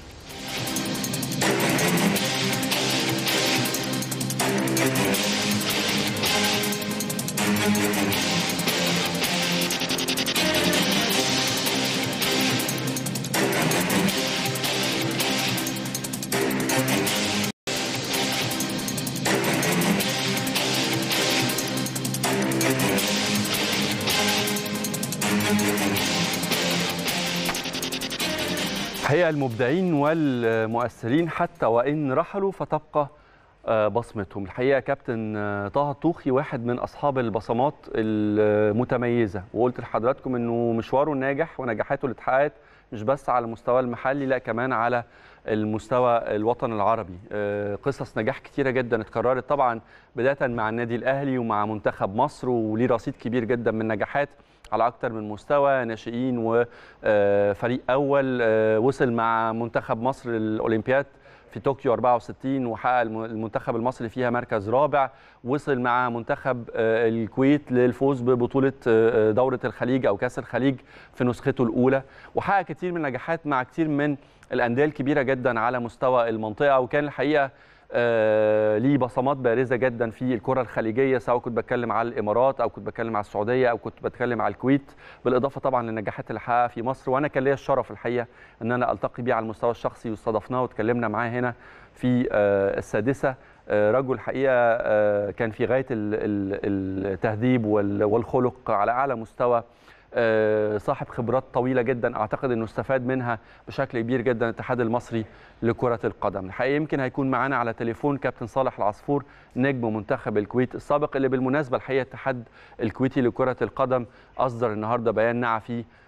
[SPEAKER 2] الحقيقه المبدعين والمؤثرين حتى وان رحلوا فتبقى آه، بصمتهم الحقيقه كابتن آه، طه الطوخي واحد من اصحاب البصمات المتميزه وقلت لحضراتكم انه مشواره الناجح ونجاحاته اللي اتحققت مش بس على المستوى المحلي لا كمان على المستوى الوطني العربي آه، قصص نجاح كتيره جدا اتكررت طبعا بدايه مع النادي الاهلي ومع منتخب مصر وليه رصيد كبير جدا من نجاحات على اكتر من مستوى ناشئين وفريق اول آه، وصل مع منتخب مصر الاولمبياد في طوكيو 64 وحقق الم- المنتخب المصري فيها مركز رابع وصل مع منتخب آه، الكويت للفوز ببطولة آه، دورة الخليج أو كأس الخليج في نسخته الأولى وحقق كتير من النجاحات مع كتير من الأندية الكبيرة جدا على مستوى المنطقة وكان الحقيقة آه، ليه بصمات بارزه جدا في الكره الخليجيه سواء كنت بتكلم على الامارات او كنت بتكلم على السعوديه او كنت بتكلم على الكويت بالاضافه طبعا للنجاحات اللي حققها في مصر وانا كان ليا الشرف الحقيقه ان انا التقي بيه على المستوى الشخصي واستضفناه واتكلمنا معاه هنا في آه، السادسه آه، رجل حقيقه آه، كان في غايه ال- ال- التهذيب وال- والخلق على اعلى مستوى آه، صاحب خبرات طويله جدا اعتقد انه استفاد منها بشكل كبير جدا الاتحاد المصري لكره القدم الحقيقه يمكن هيكون معانا على تليفون كابتن صالح العصفور نجم منتخب الكويت السابق اللي بالمناسبه الحقيقه الاتحاد الكويتي لكره القدم اصدر النهارده بيان نعى فيه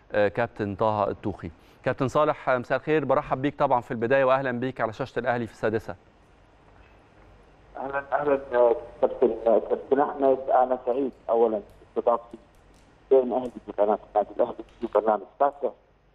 [SPEAKER 2] كابتن طه الطوخي كابتن صالح مساء الخير برحب بيك طبعا في البدايه واهلا بيك على شاشه الاهلي في السادسه
[SPEAKER 3] اهلا اهلا كابتن كابتن احمد انا سعيد اولا باستضافتي بين اهلي في قناه النادي الاهلي في برنامج ساسه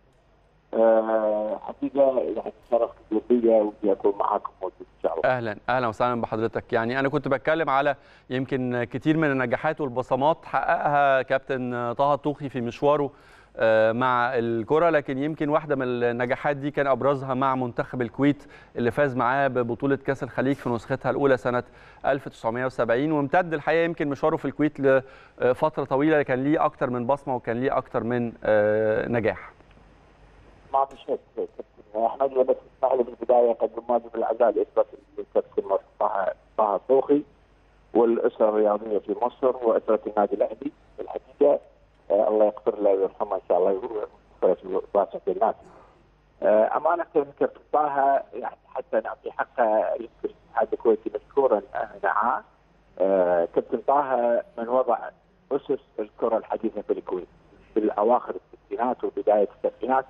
[SPEAKER 3] أه حقيقه يعني شرف كبير لي ودي اكون معاكم موجود ان شاء الله.
[SPEAKER 2] اهلا اهلا وسهلا بحضرتك يعني انا كنت بتكلم على يمكن كتير من النجاحات والبصمات حققها كابتن طه الطوخي في مشواره مع الكره لكن يمكن واحده من النجاحات دي كان ابرزها مع منتخب الكويت اللي فاز معاه ببطوله كاس الخليج في نسختها الاولى سنه 1970 وامتد الحقيقه يمكن مشواره في الكويت لفتره طويله كان ليه اكتر من بصمه وكان ليه اكتر من نجاح.
[SPEAKER 3] ما في شك كابتن احمد بس اسمح لي بالبدايه اقدم واجب العزاء لاسره الكابتن طه طه الطوخي والاسره الرياضيه في مصر واسره النادي الاهلي الحقيقه آه الله يغفر له ويرحمه ان شاء الله ويغفر واسع الناس. آه امانه كابتن طه يعني حتى نعطي حقه يمكن الاتحاد الكويتي مشكورا معاه آه كابتن طه من وضع اسس الكره الحديثه في الكويت في الاواخر الستينات وبدايه السبعينات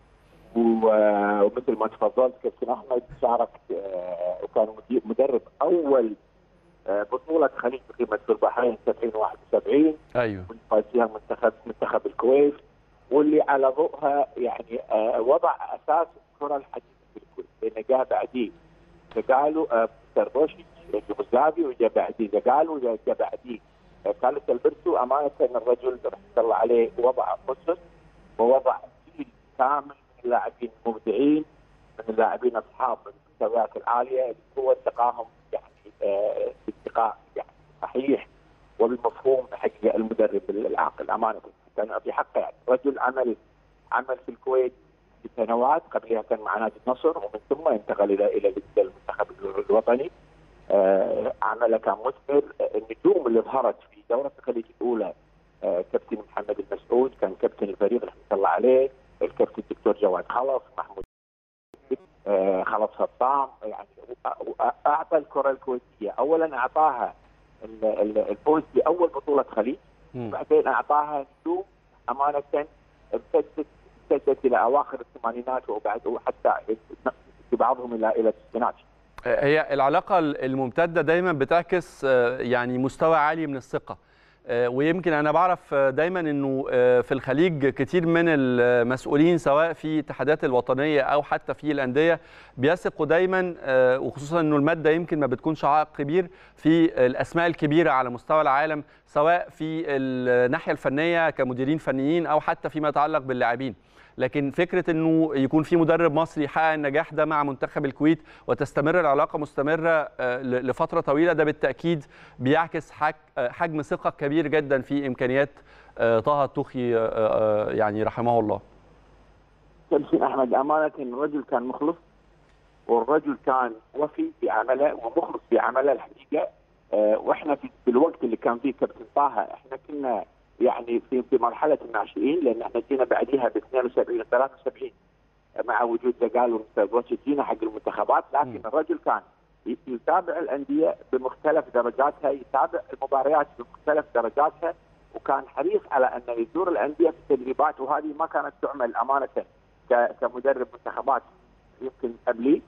[SPEAKER 3] ومثل ما تفضلت كابتن احمد شارك وكان مدرب اول بطولة خليج بقيمة في البحرين 70 71
[SPEAKER 2] ايوه
[SPEAKER 3] فاز فيها منتخب منتخب الكويت واللي على ضوءها يعني وضع اساس الكرة الحديثة في الكويت لانه جاء بعديه زقالو سربوشي يوغوسلافي وجاء بعديه زقالو وجاء بعديه خالد البرسو امانة الرجل رحمة الله عليه وضع اسس ووضع جيل كامل اللاعبين المبدعين من اللاعبين اصحاب المستويات العاليه هو التقاهم يعني آه باتقاء يعني صحيح وبمفهوم حق المدرب العاقل امانه كان في حقه يعني رجل عمل عمل في الكويت سنوات قبلها كان مع نادي النصر ومن ثم انتقل الى الى المنتخب الوطني آه عمله كان مثمر النجوم اللي ظهرت في دوره الخليج الاولى آه كابتن محمد المسعود كان كابتن الفريق رحمه الله عليه الكابتن الدكتور جواد خلف محمود آه خلف سطام يعني اعطى الكره الكويتيه اولا اعطاها الفوز باول بطوله خليج بعدين اعطاها نجوم امانه امتدت امتدت الى اواخر الثمانينات وبعد وحتى في بعضهم الى الى التسعينات
[SPEAKER 2] هي العلاقه الممتده دايما بتعكس يعني مستوى عالي من الثقه ويمكن انا بعرف دايما انه في الخليج كتير من المسؤولين سواء في الاتحادات الوطنيه او حتى في الانديه بيثقوا دايما وخصوصا انه الماده يمكن ما بتكونش عائق كبير في الاسماء الكبيره على مستوى العالم سواء في الناحيه الفنيه كمديرين فنيين او حتى فيما يتعلق باللاعبين لكن فكره انه يكون في مدرب مصري يحقق النجاح ده مع منتخب الكويت وتستمر العلاقه مستمره لفتره طويله ده بالتاكيد بيعكس حجم ثقه كبير جدا في امكانيات طه الطوخي يعني رحمه الله.
[SPEAKER 3] كابتن احمد امانه الرجل كان مخلص والرجل كان وفي في عمله ومخلص في عمله الحقيقه واحنا في الوقت اللي كان فيه كابتن طه احنا كنا يعني في في مرحله الناشئين لان احنا جينا بعديها ب 72 73 مع وجود زقال وجينا حق المنتخبات لكن الرجل كان يتابع الانديه بمختلف درجاتها يتابع المباريات بمختلف درجاتها وكان حريص على انه يزور الانديه في التدريبات وهذه ما كانت تعمل امانه كمدرب منتخبات يمكن قبلي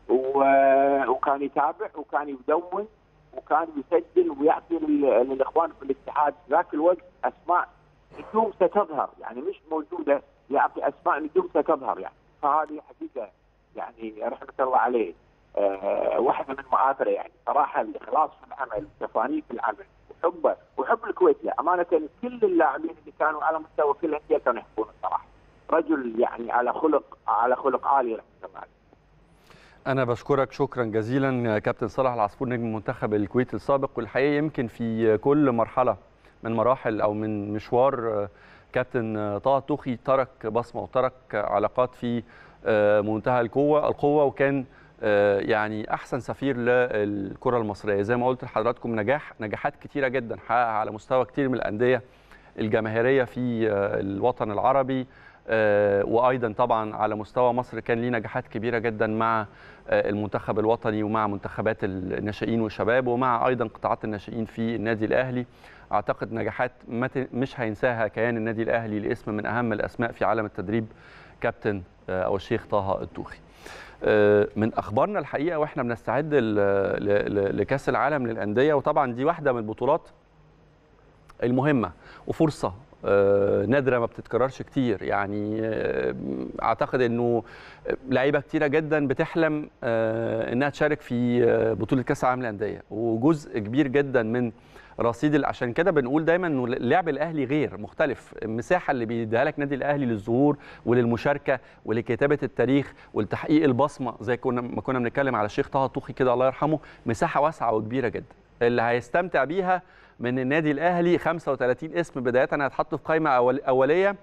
[SPEAKER 3] وكان يتابع وكان يدون وكان يسجل ويعطي للاخوان في الاتحاد ذاك الوقت اسماء نجوم ستظهر يعني مش موجوده يعطي اسماء نجوم ستظهر يعني فهذه حقيقه يعني رحمه الله عليه أه واحده من مآثره يعني صراحه الاخلاص في العمل تفانيه في العمل وحبه وحب الكويت له امانه كل اللاعبين اللي كانوا على مستوى كل الانديه كانوا يحبونه الصراحه رجل يعني على خلق على خلق عالي رحمه الله عليه
[SPEAKER 2] أنا بشكرك شكرا جزيلا كابتن صالح العصفور نجم منتخب الكويت السابق والحقيقة يمكن في كل مرحلة من مراحل أو من مشوار كابتن طه الطوخي ترك بصمة وترك علاقات في منتهى القوة القوة وكان يعني أحسن سفير للكرة المصرية زي ما قلت لحضراتكم نجاح نجاحات كتيرة جدا حققها على مستوى كتير من الأندية الجماهيريه في الوطن العربي وايضا طبعا على مستوى مصر كان ليه نجاحات كبيره جدا مع المنتخب الوطني ومع منتخبات الناشئين والشباب ومع ايضا قطاعات الناشئين في النادي الاهلي اعتقد نجاحات مش هينساها كيان النادي الاهلي الاسم من اهم الاسماء في عالم التدريب كابتن او الشيخ طه الطوخي من اخبارنا الحقيقه واحنا بنستعد لكاس العالم للانديه وطبعا دي واحده من البطولات المهمه وفرصه نادره ما بتتكررش كتير يعني اعتقد انه لعيبه كتيره جدا بتحلم انها تشارك في بطوله كاس العالم للانديه وجزء كبير جدا من رصيد عشان كده بنقول دايما انه اللعب الاهلي غير مختلف المساحه اللي بيديها لك نادي الاهلي للظهور وللمشاركه ولكتابه التاريخ ولتحقيق البصمه زي كنا ما كنا بنتكلم على الشيخ طه الطوخي كده الله يرحمه مساحه واسعه وكبيره جدا اللي هيستمتع بيها من النادي الاهلي 35 اسم بدايه هيتحطوا في قائمه أول اوليه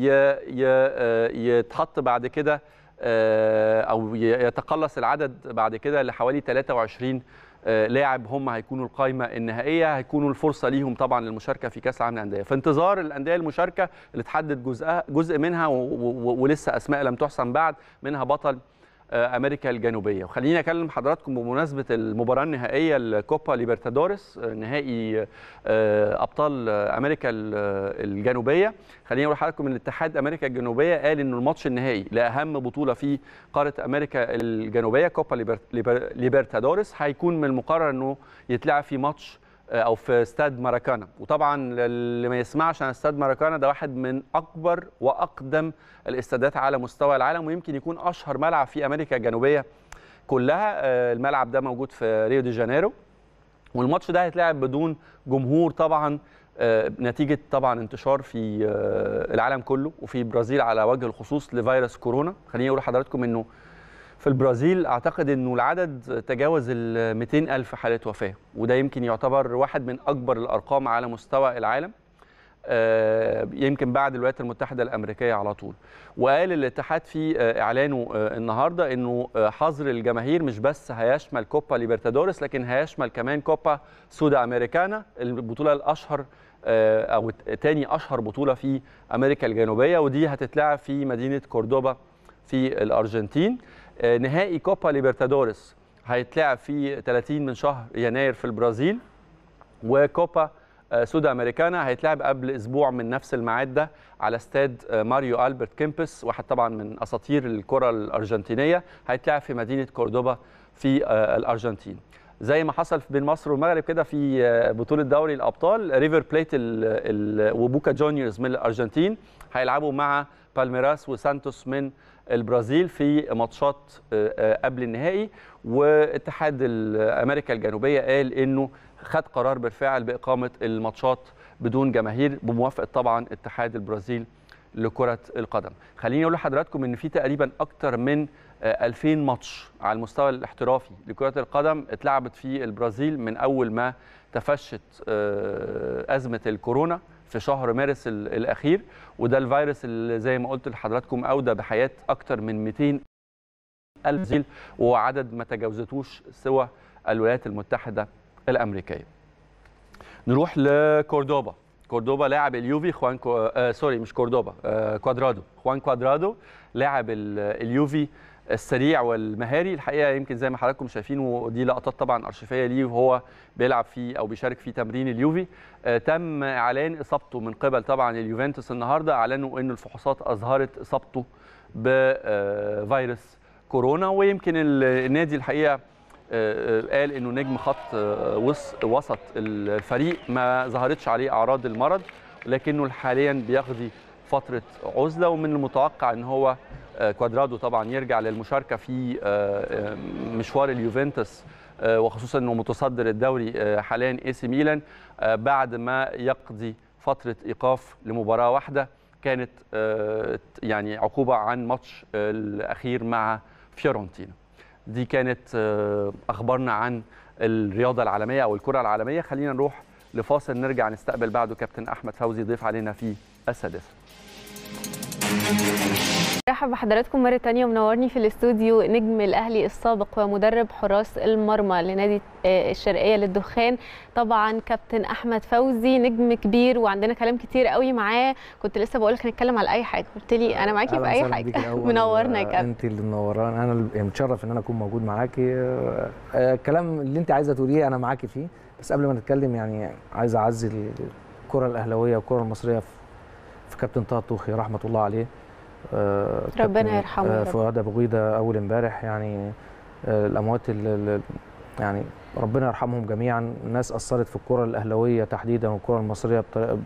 [SPEAKER 2] يتحط بعد كده او يتقلص العدد بعد كده لحوالي 23 لاعب هم هيكونوا القائمه النهائيه هيكونوا الفرصه ليهم طبعا للمشاركه في كاس العالم للانديه في انتظار الانديه المشاركه اللي تحدد جزء جزء منها ولسه اسماء لم تحسم بعد منها بطل امريكا الجنوبيه وخليني اكلم حضراتكم بمناسبه المباراه النهائيه الكوبا ليبرتادوريس نهائي ابطال امريكا الجنوبيه خليني اقول لحضراتكم ان الاتحاد امريكا الجنوبيه قال انه الماتش النهائي لاهم بطوله في قاره امريكا الجنوبيه كوبا ليبرتادوريس هيكون من المقرر انه يتلعب في ماتش او في استاد ماراكانا وطبعا اللي ما يسمعش عن استاد ماراكانا ده واحد من اكبر واقدم الاستادات على مستوى العالم ويمكن يكون اشهر ملعب في امريكا الجنوبيه كلها الملعب ده موجود في ريو دي جانيرو والماتش ده هيتلعب بدون جمهور طبعا نتيجه طبعا انتشار في العالم كله وفي البرازيل على وجه الخصوص لفيروس كورونا خليني اقول لحضراتكم انه في البرازيل اعتقد انه العدد تجاوز ال 200 الف حاله وفاه وده يمكن يعتبر واحد من اكبر الارقام على مستوى العالم يمكن بعد الولايات المتحده الامريكيه على طول وقال الاتحاد في اعلانه النهارده انه حظر الجماهير مش بس هيشمل كوبا ليبرتادوريس لكن هيشمل كمان كوبا سودا امريكانا البطوله الاشهر او تاني اشهر بطوله في امريكا الجنوبيه ودي هتتلعب في مدينه كوردوبا في الارجنتين نهائي كوبا ليبرتادوريس هيتلعب في 30 من شهر يناير في البرازيل وكوبا سودا امريكانا هيتلعب قبل اسبوع من نفس الميعاد ده على استاد ماريو البرت كيمبس واحد طبعا من اساطير الكره الارجنتينيه هيتلعب في مدينه كوردوبا في الارجنتين زي ما حصل بين مصر والمغرب كده في بطوله دوري الابطال ريفر بليت وبوكا جونيورز من الارجنتين هيلعبوا مع بالميراس وسانتوس من البرازيل في ماتشات قبل النهائي واتحاد امريكا الجنوبيه قال انه خد قرار بالفعل باقامه الماتشات بدون جماهير بموافقه طبعا اتحاد البرازيل لكره القدم خليني اقول لحضراتكم ان في تقريبا اكتر من 2000 ماتش على المستوى الاحترافي لكره القدم اتلعبت في البرازيل من اول ما تفشت ازمه الكورونا في شهر مارس الاخير وده الفيروس اللي زي ما قلت لحضراتكم اودى بحياه اكتر من 200 الف زيل وعدد ما تجاوزتوش سوى الولايات المتحده الامريكيه. نروح لكوردوبا كوردوبا لاعب اليوفي خوان كو... آه سوري مش كوردوبا آه كوادرادو خوان كوادرادو لاعب اليوفي السريع والمهاري الحقيقه يمكن زي ما حضراتكم شايفين ودي لقطات طبعا ارشيفيه ليه وهو بيلعب في او بيشارك في تمرين اليوفي آه تم اعلان اصابته من قبل طبعا اليوفنتوس النهارده اعلنوا ان الفحوصات اظهرت اصابته بفيروس كورونا ويمكن النادي الحقيقه قال انه نجم خط وسط الفريق ما ظهرتش عليه اعراض المرض لكنه حاليا بيقضي فتره عزله ومن المتوقع ان هو كوادرادو طبعا يرجع للمشاركه في مشوار اليوفنتوس وخصوصا انه متصدر الدوري حاليا اي سي ميلان بعد ما يقضي فتره ايقاف لمباراه واحده كانت يعني عقوبه عن ماتش الاخير مع فيورنتينا دي كانت اخبارنا عن الرياضه العالميه او الكره العالميه خلينا نروح لفاصل نرجع نستقبل بعده كابتن احمد فوزي ضيف علينا في السادسه
[SPEAKER 1] برحب بحضراتكم مرة تانية ومنورني في الاستوديو نجم الأهلي السابق ومدرب حراس المرمى لنادي آه، الشرقية للدخان طبعا كابتن أحمد فوزي نجم كبير وعندنا كلام كتير قوي معاه كنت لسه بقول لك هنتكلم على أي حاجة قلت لي أنا معاكي في
[SPEAKER 4] أهلاً
[SPEAKER 1] أي
[SPEAKER 4] وسهلاً بيك
[SPEAKER 1] حاجة
[SPEAKER 4] الأول.
[SPEAKER 1] منورنا يا
[SPEAKER 4] آه،
[SPEAKER 1] كابتن
[SPEAKER 4] انت اللي منوران انا اللي- يعني متشرف ان انا اكون موجود معاكي آه، آه، الكلام اللي انت عايزه تقوليه انا معاكي فيه بس قبل ما نتكلم يعني عايز اعزي الكره الاهلاويه والكره المصريه في في كابتن طه الطوخي رحمه الله عليه آه،
[SPEAKER 1] ربنا
[SPEAKER 4] كابتن،
[SPEAKER 1] يرحمه يا
[SPEAKER 4] آه،
[SPEAKER 1] رب.
[SPEAKER 4] فؤاد ابو غيده اول امبارح يعني آه، الاموات ال- ال- يعني ربنا يرحمهم جميعا الناس اثرت في الكره الاهلاويه تحديدا والكره المصريه بطريقه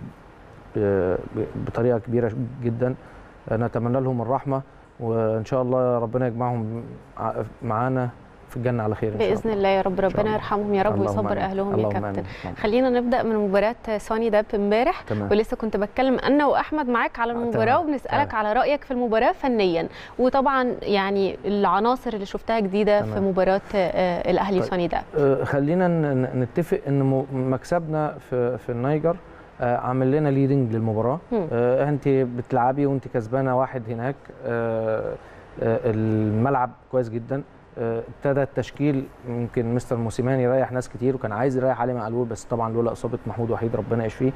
[SPEAKER 4] ب- ب- بطريقه كبيره جدا نتمنى لهم الرحمه وان شاء الله ربنا يجمعهم ع- معانا في الجنه على خير ان شاء
[SPEAKER 1] بإذن
[SPEAKER 4] الله
[SPEAKER 1] الله يا رب
[SPEAKER 4] شاء
[SPEAKER 1] ربنا
[SPEAKER 4] الله.
[SPEAKER 1] يرحمهم يا رب
[SPEAKER 4] اللهم
[SPEAKER 1] ويصبر
[SPEAKER 4] آمين.
[SPEAKER 1] أهلهم يا
[SPEAKER 4] اللهم
[SPEAKER 1] كابتن
[SPEAKER 4] آمين. اللهم.
[SPEAKER 1] خلينا نبدأ من مباراة سوني داب امبارح
[SPEAKER 4] تمام
[SPEAKER 1] ولسه كنت بتكلم انا واحمد معاك على
[SPEAKER 4] آه،
[SPEAKER 1] المباراه
[SPEAKER 4] تمام،
[SPEAKER 1] وبنسالك
[SPEAKER 4] تمام.
[SPEAKER 1] على رايك في المباراه فنيا وطبعا يعني العناصر اللي شفتها جديده في
[SPEAKER 4] تمام.
[SPEAKER 1] مباراه آه، الاهلي
[SPEAKER 4] طيب.
[SPEAKER 1] سوني داب
[SPEAKER 4] آه، خلينا ن- ن- نتفق ان م- مكسبنا في في النيجر آه، عامل لنا ليدنج للمباراه
[SPEAKER 1] مم.
[SPEAKER 4] آه، انت بتلعبي وانت كسبانه واحد هناك آه، آه، الملعب كويس جدا آه، ابتدى التشكيل يمكن مستر موسيماني يريح ناس كتير وكان عايز يريح علي معلول بس طبعا لولا اصابه محمود وحيد ربنا يشفيه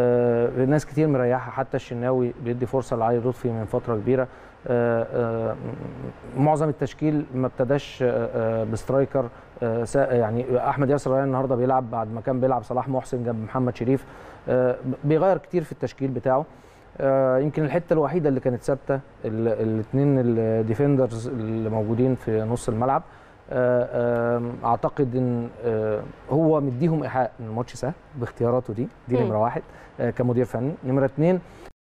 [SPEAKER 4] آه، ناس كتير مريحه حتى الشناوي بيدي فرصه لعلي لطفي من فتره كبيره آه، آه، معظم التشكيل ما ابتداش آه، آه، بسترايكر آه، سا- يعني احمد ياسر ريان النهارده بيلعب بعد ما كان بيلعب صلاح محسن جنب محمد شريف آه، بيغير كتير في التشكيل بتاعه آه، يمكن الحته الوحيده اللي كانت ثابته الاثنين الديفندرز اللي موجودين في نص الملعب آه، آه، اعتقد ان آه، هو مديهم ايحاء ان الماتش سهل باختياراته دي دي
[SPEAKER 1] مم.
[SPEAKER 4] نمره واحد آه، كمدير فني نمره اثنين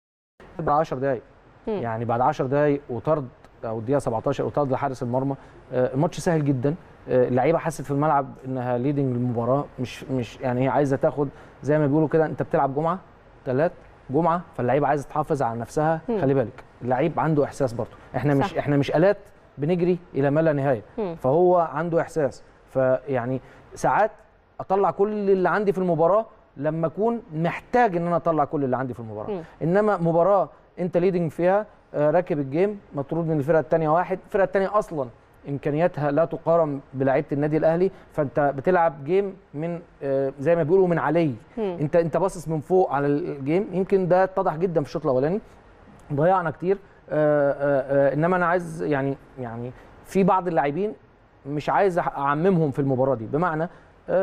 [SPEAKER 4] بعد 10 دقائق
[SPEAKER 1] مم.
[SPEAKER 4] يعني بعد 10 دقائق وطرد او الدقيقه 17 وطرد لحارس المرمى آه، الماتش سهل جدا آه، اللعيبه حست في الملعب انها ليدنج المباراه مش مش يعني هي عايزه تاخد زي ما بيقولوا كده انت بتلعب جمعه ثلاث جمعه فاللعيبه عايزه تحافظ على نفسها
[SPEAKER 1] مم.
[SPEAKER 4] خلي بالك اللعيب عنده احساس برضه احنا مش
[SPEAKER 1] صح.
[SPEAKER 4] احنا مش الات بنجري الى ما لا نهايه
[SPEAKER 1] مم.
[SPEAKER 4] فهو عنده احساس فيعني ساعات اطلع كل اللي عندي في المباراه لما اكون محتاج ان انا اطلع كل اللي عندي في المباراه
[SPEAKER 1] مم.
[SPEAKER 4] انما مباراه انت ليدنج فيها آه، راكب الجيم مطرود من الفرقه الثانيه واحد الفرقه الثانيه اصلا امكانياتها لا تقارن بلعيبه النادي الاهلي فانت بتلعب جيم من آه، زي ما بيقولوا من علي
[SPEAKER 1] مم.
[SPEAKER 4] انت انت باصص من فوق على الجيم يمكن ده اتضح جدا في الشوط الاولاني ضيعنا كتير آه، آه، آه، انما انا عايز يعني يعني في بعض اللاعبين مش عايز أح- اعممهم في المباراه دي بمعنى آه،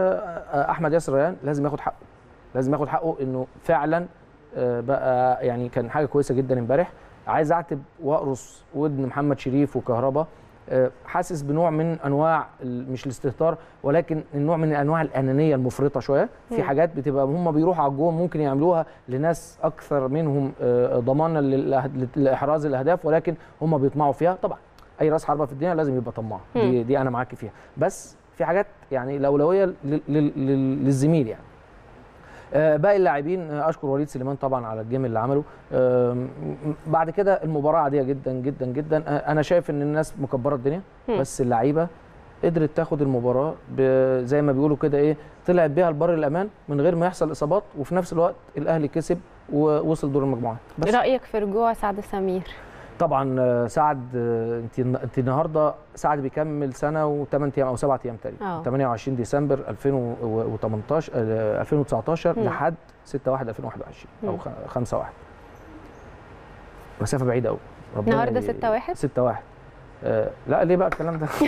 [SPEAKER 4] آه، احمد ياسر ريان لازم ياخد حقه لازم ياخد حقه انه فعلا آه، بقى يعني كان حاجه كويسه جدا امبارح عايز اعتب واقرص ودن محمد شريف وكهربا آه، حاسس بنوع من انواع ال- مش الاستهتار ولكن النوع من انواع الانانيه المفرطه شويه في
[SPEAKER 1] مم.
[SPEAKER 4] حاجات بتبقى هم بيروحوا على الجون ممكن يعملوها لناس اكثر منهم آه، ضمانا للأه- لاحراز الاهداف ولكن هم بيطمعوا فيها طبعا اي راس حربه في الدنيا لازم يبقى طماع دي, دي انا معاك فيها بس في حاجات يعني الاولويه لل- لل- لل- للزميل يعني آه، باقي اللاعبين آه، اشكر وليد سليمان طبعا على الجيم اللي عمله آم، بعد كده المباراه عاديه جدا جدا جدا آه، انا شايف ان الناس مكبره الدنيا
[SPEAKER 1] مم.
[SPEAKER 4] بس اللعيبه قدرت تاخد المباراه ب- زي ما بيقولوا كده ايه طلعت بيها لبر الامان من غير ما يحصل اصابات وفي نفس الوقت الاهلي كسب ووصل دور المجموعات بس
[SPEAKER 1] رايك في رجوع سعد سمير
[SPEAKER 4] طبعا آه، سعد آه، انت انت النهارده سعد بيكمل سنه و8 ايام او 7 ايام تقريبا
[SPEAKER 1] آه.
[SPEAKER 4] 28 ديسمبر 2018 آه، 2019
[SPEAKER 1] مم.
[SPEAKER 4] لحد 6 1 2021 او
[SPEAKER 1] مم.
[SPEAKER 4] 5 1 مسافه بعيده قوي
[SPEAKER 1] النهارده 6-1
[SPEAKER 4] 6 1 آه لا ليه بقى الكلام ده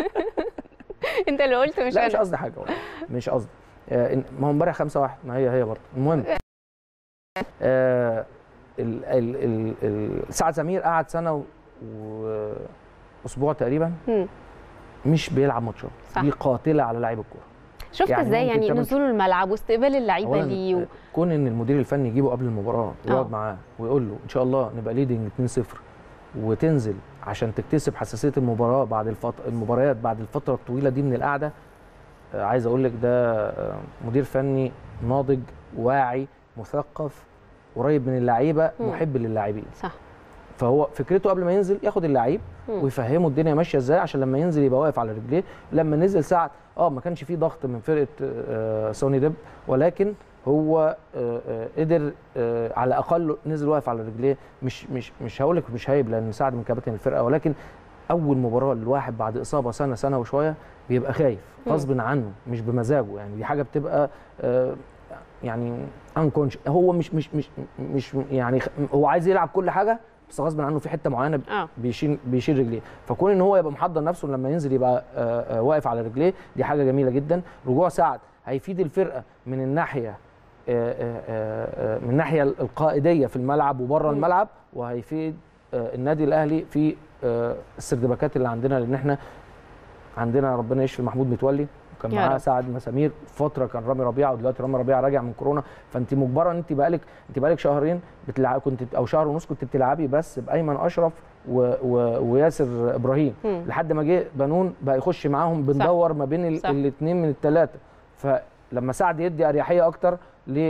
[SPEAKER 1] انت اللي قلت مش
[SPEAKER 4] لا مش
[SPEAKER 1] انا
[SPEAKER 4] قصدي حاجه والله مش قصدي آه إن- ما هو امبارح 5 1 ما هي هي برضه المهم آه ال ال ال ال سعد سمير قعد سنه و- واسبوع تقريبا
[SPEAKER 1] مم.
[SPEAKER 4] مش بيلعب ماتشات
[SPEAKER 1] صح.
[SPEAKER 4] دي قاتله على لاعب الكوره
[SPEAKER 1] شفت
[SPEAKER 4] يعني
[SPEAKER 1] ازاي
[SPEAKER 4] ممكن
[SPEAKER 1] يعني
[SPEAKER 4] تعمل-
[SPEAKER 1] نزول الملعب واستقبال اللعيبه
[SPEAKER 4] أولاً،
[SPEAKER 1] ليه و...
[SPEAKER 4] آه، كون ان المدير الفني يجيبه قبل المباراه ويقعد
[SPEAKER 1] آه.
[SPEAKER 4] معاه ويقول له ان شاء الله نبقى ليدنج 2-0 وتنزل عشان تكتسب حساسيه المباراه بعد الفتره المباريات بعد الفتره الطويله دي من القعده آه، عايز اقول لك ده آه، مدير فني ناضج واعي مثقف قريب من اللعيبه
[SPEAKER 1] مم.
[SPEAKER 4] محب للاعبين
[SPEAKER 1] صح
[SPEAKER 4] فهو فكرته قبل ما ينزل ياخد اللعيب
[SPEAKER 1] مم.
[SPEAKER 4] ويفهمه الدنيا ماشيه ازاي عشان لما ينزل يبقى واقف على رجليه لما نزل سعد اه ما كانش فيه ضغط من فرقه آه، سوني ديب ولكن هو آه، آه، قدر آه، على الاقل نزل واقف على رجليه مش مش مش هقول لك مش هايب لان ساعد من كباتن الفرقه ولكن اول مباراه للواحد بعد اصابه سنه سنه وشويه بيبقى خايف
[SPEAKER 1] مم.
[SPEAKER 4] غصب عنه مش بمزاجه يعني دي حاجه بتبقى آه، يعني انكونش هو مش مش مش مش يعني خ- هو عايز يلعب كل حاجه بس غصب عنه في حته معينه
[SPEAKER 1] اه
[SPEAKER 4] بيشيل بيشيل رجليه فكون ان هو يبقى محضر نفسه لما ينزل يبقى آه، آه، واقف على رجليه دي حاجه جميله جدا رجوع سعد هيفيد الفرقه من الناحيه آه، آه، آه، من الناحيه القائديه في الملعب وبره
[SPEAKER 1] مم.
[SPEAKER 4] الملعب وهيفيد آه، النادي الاهلي في آه، السردباكات اللي عندنا لان احنا عندنا ربنا يشفي محمود متولي وكان
[SPEAKER 1] يا
[SPEAKER 4] معاه
[SPEAKER 1] رب.
[SPEAKER 4] سعد مسامير فتره كان رامي ربيعه ودلوقتي رامي ربيعه راجع من كورونا فانت مجبره ان انت بقالك انت بقالك شهرين بتلعب كنت او شهر ونص كنت بتلعبي بس بايمن اشرف و... و... وياسر ابراهيم
[SPEAKER 1] مم.
[SPEAKER 4] لحد ما جه بنون بقى يخش معاهم بندور ما بين
[SPEAKER 1] صح.
[SPEAKER 4] الاثنين من الثلاثه فلما سعد يدي اريحيه اكتر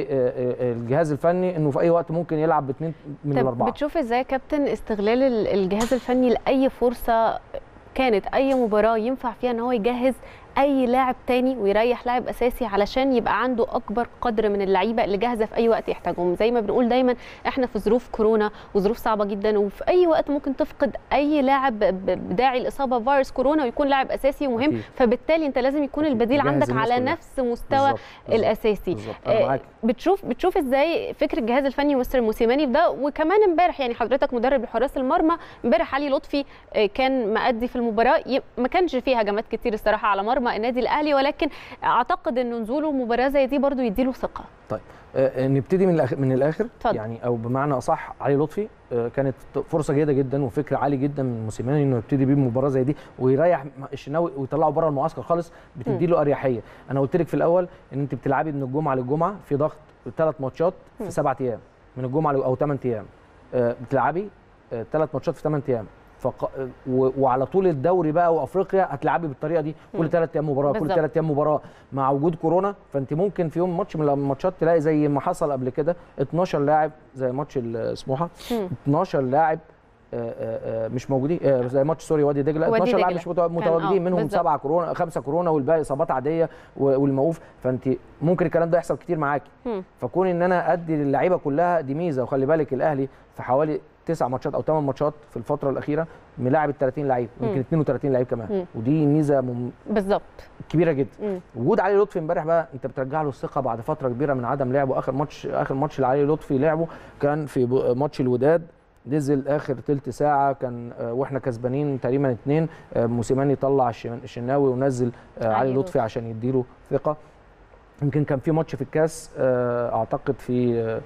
[SPEAKER 4] للجهاز الفني انه في اي وقت ممكن يلعب باثنين من
[SPEAKER 1] طب
[SPEAKER 4] الاربعه
[SPEAKER 1] بتشوف ازاي يا كابتن استغلال ال- الجهاز الفني لاي فرصه كانت اي مباراه ينفع فيها ان هو يجهز اي لاعب تاني ويريح لاعب اساسي علشان يبقى عنده اكبر قدر من اللعيبه اللي جاهزه في اي وقت يحتاجهم زي ما بنقول دايما احنا في ظروف كورونا وظروف صعبه جدا وفي اي وقت ممكن تفقد اي لاعب ب- بداعي الاصابه بفيروس كورونا ويكون لاعب اساسي ومهم
[SPEAKER 4] أكيد.
[SPEAKER 1] فبالتالي انت لازم يكون البديل
[SPEAKER 4] تجهز
[SPEAKER 1] عندك
[SPEAKER 4] الناس
[SPEAKER 1] على
[SPEAKER 4] كلها.
[SPEAKER 1] نفس مستوى
[SPEAKER 4] بالظبط، بالظبط،
[SPEAKER 1] الاساسي
[SPEAKER 4] بالظبط انا
[SPEAKER 1] آه،
[SPEAKER 4] معاك
[SPEAKER 1] بتشوف بتشوف ازاي فكر الجهاز الفني ومستر موسيماني في ده وكمان امبارح يعني حضرتك مدرب لحراس المرمى امبارح علي لطفي آه، كان مأدي في المباراه ي- ما كانش فيها هجمات كتير الصراحه على مرمى النادي الاهلي ولكن اعتقد ان نزوله مباراه زي دي برضو يديله ثقه
[SPEAKER 4] آه، آه، نبتدي من الاخر من الاخر
[SPEAKER 1] اتفضل.
[SPEAKER 4] يعني او بمعنى اصح علي لطفي آه، كانت فرصه جيده جدا وفكر عالي جدا من موسيماني انه يبتدي بيه مباراه زي دي ويريح الشناوي ويطلعه بره المعسكر خالص بتدي له اريحيه انا قلت لك في الاول ان انت بتلعبي من الجمعه للجمعه في ضغط ثلاث ماتشات
[SPEAKER 1] مم.
[SPEAKER 4] في سبعة ايام من الجمعه ل- او ثمان ايام آه، بتلعبي ثلاث ماتشات في ثمان ايام فق... و... وعلى طول الدوري بقى وافريقيا هتلعبي بالطريقه دي
[SPEAKER 1] مم.
[SPEAKER 4] كل ثلاث ايام مباراه كل
[SPEAKER 1] بالظبط.
[SPEAKER 4] ثلاث ايام مباراه مع وجود كورونا فانت ممكن في يوم ماتش من الماتشات تلاقي زي ما حصل قبل كده 12 لاعب زي ماتش ال- سموحه
[SPEAKER 1] مم.
[SPEAKER 4] 12 لاعب آه، آه، آه، مش موجودين آه، زي ماتش سوري وادي دجله
[SPEAKER 1] وادي
[SPEAKER 4] 12 لاعب
[SPEAKER 1] دجلة.
[SPEAKER 4] مش متوا-
[SPEAKER 1] آه،
[SPEAKER 4] متواجدين منهم
[SPEAKER 1] بالظبط.
[SPEAKER 4] سبعه كورونا خمسه كورونا والباقي اصابات عاديه و- والموقوف فانت ممكن الكلام ده يحصل كتير معاكي
[SPEAKER 1] مم.
[SPEAKER 4] فكون ان انا ادي للعيبه كلها دي ميزه وخلي بالك الاهلي في حوالي تسع ماتشات او ثمان ماتشات في الفتره الاخيره ملاعب ال 30 لعيب
[SPEAKER 1] مم.
[SPEAKER 4] يمكن 32 لعيب كمان
[SPEAKER 1] مم.
[SPEAKER 4] ودي ميزه مم-
[SPEAKER 1] بالظبط
[SPEAKER 4] كبيره جدا
[SPEAKER 1] مم.
[SPEAKER 4] وجود علي لطفي امبارح بقى انت بترجع له الثقه بعد فتره كبيره من عدم لعبه اخر ماتش اخر ماتش لعلي لطفي لعبه كان في ب- ماتش الوداد نزل اخر تلت ساعه كان آه، واحنا كسبانين تقريبا اتنين آه، موسيماني طلع الشن- الشناوي ونزل آه،
[SPEAKER 1] علي
[SPEAKER 4] علي
[SPEAKER 1] لطفي.
[SPEAKER 4] لطفي عشان يديله ثقه يمكن كان في ماتش في الكاس آه، اعتقد في آه،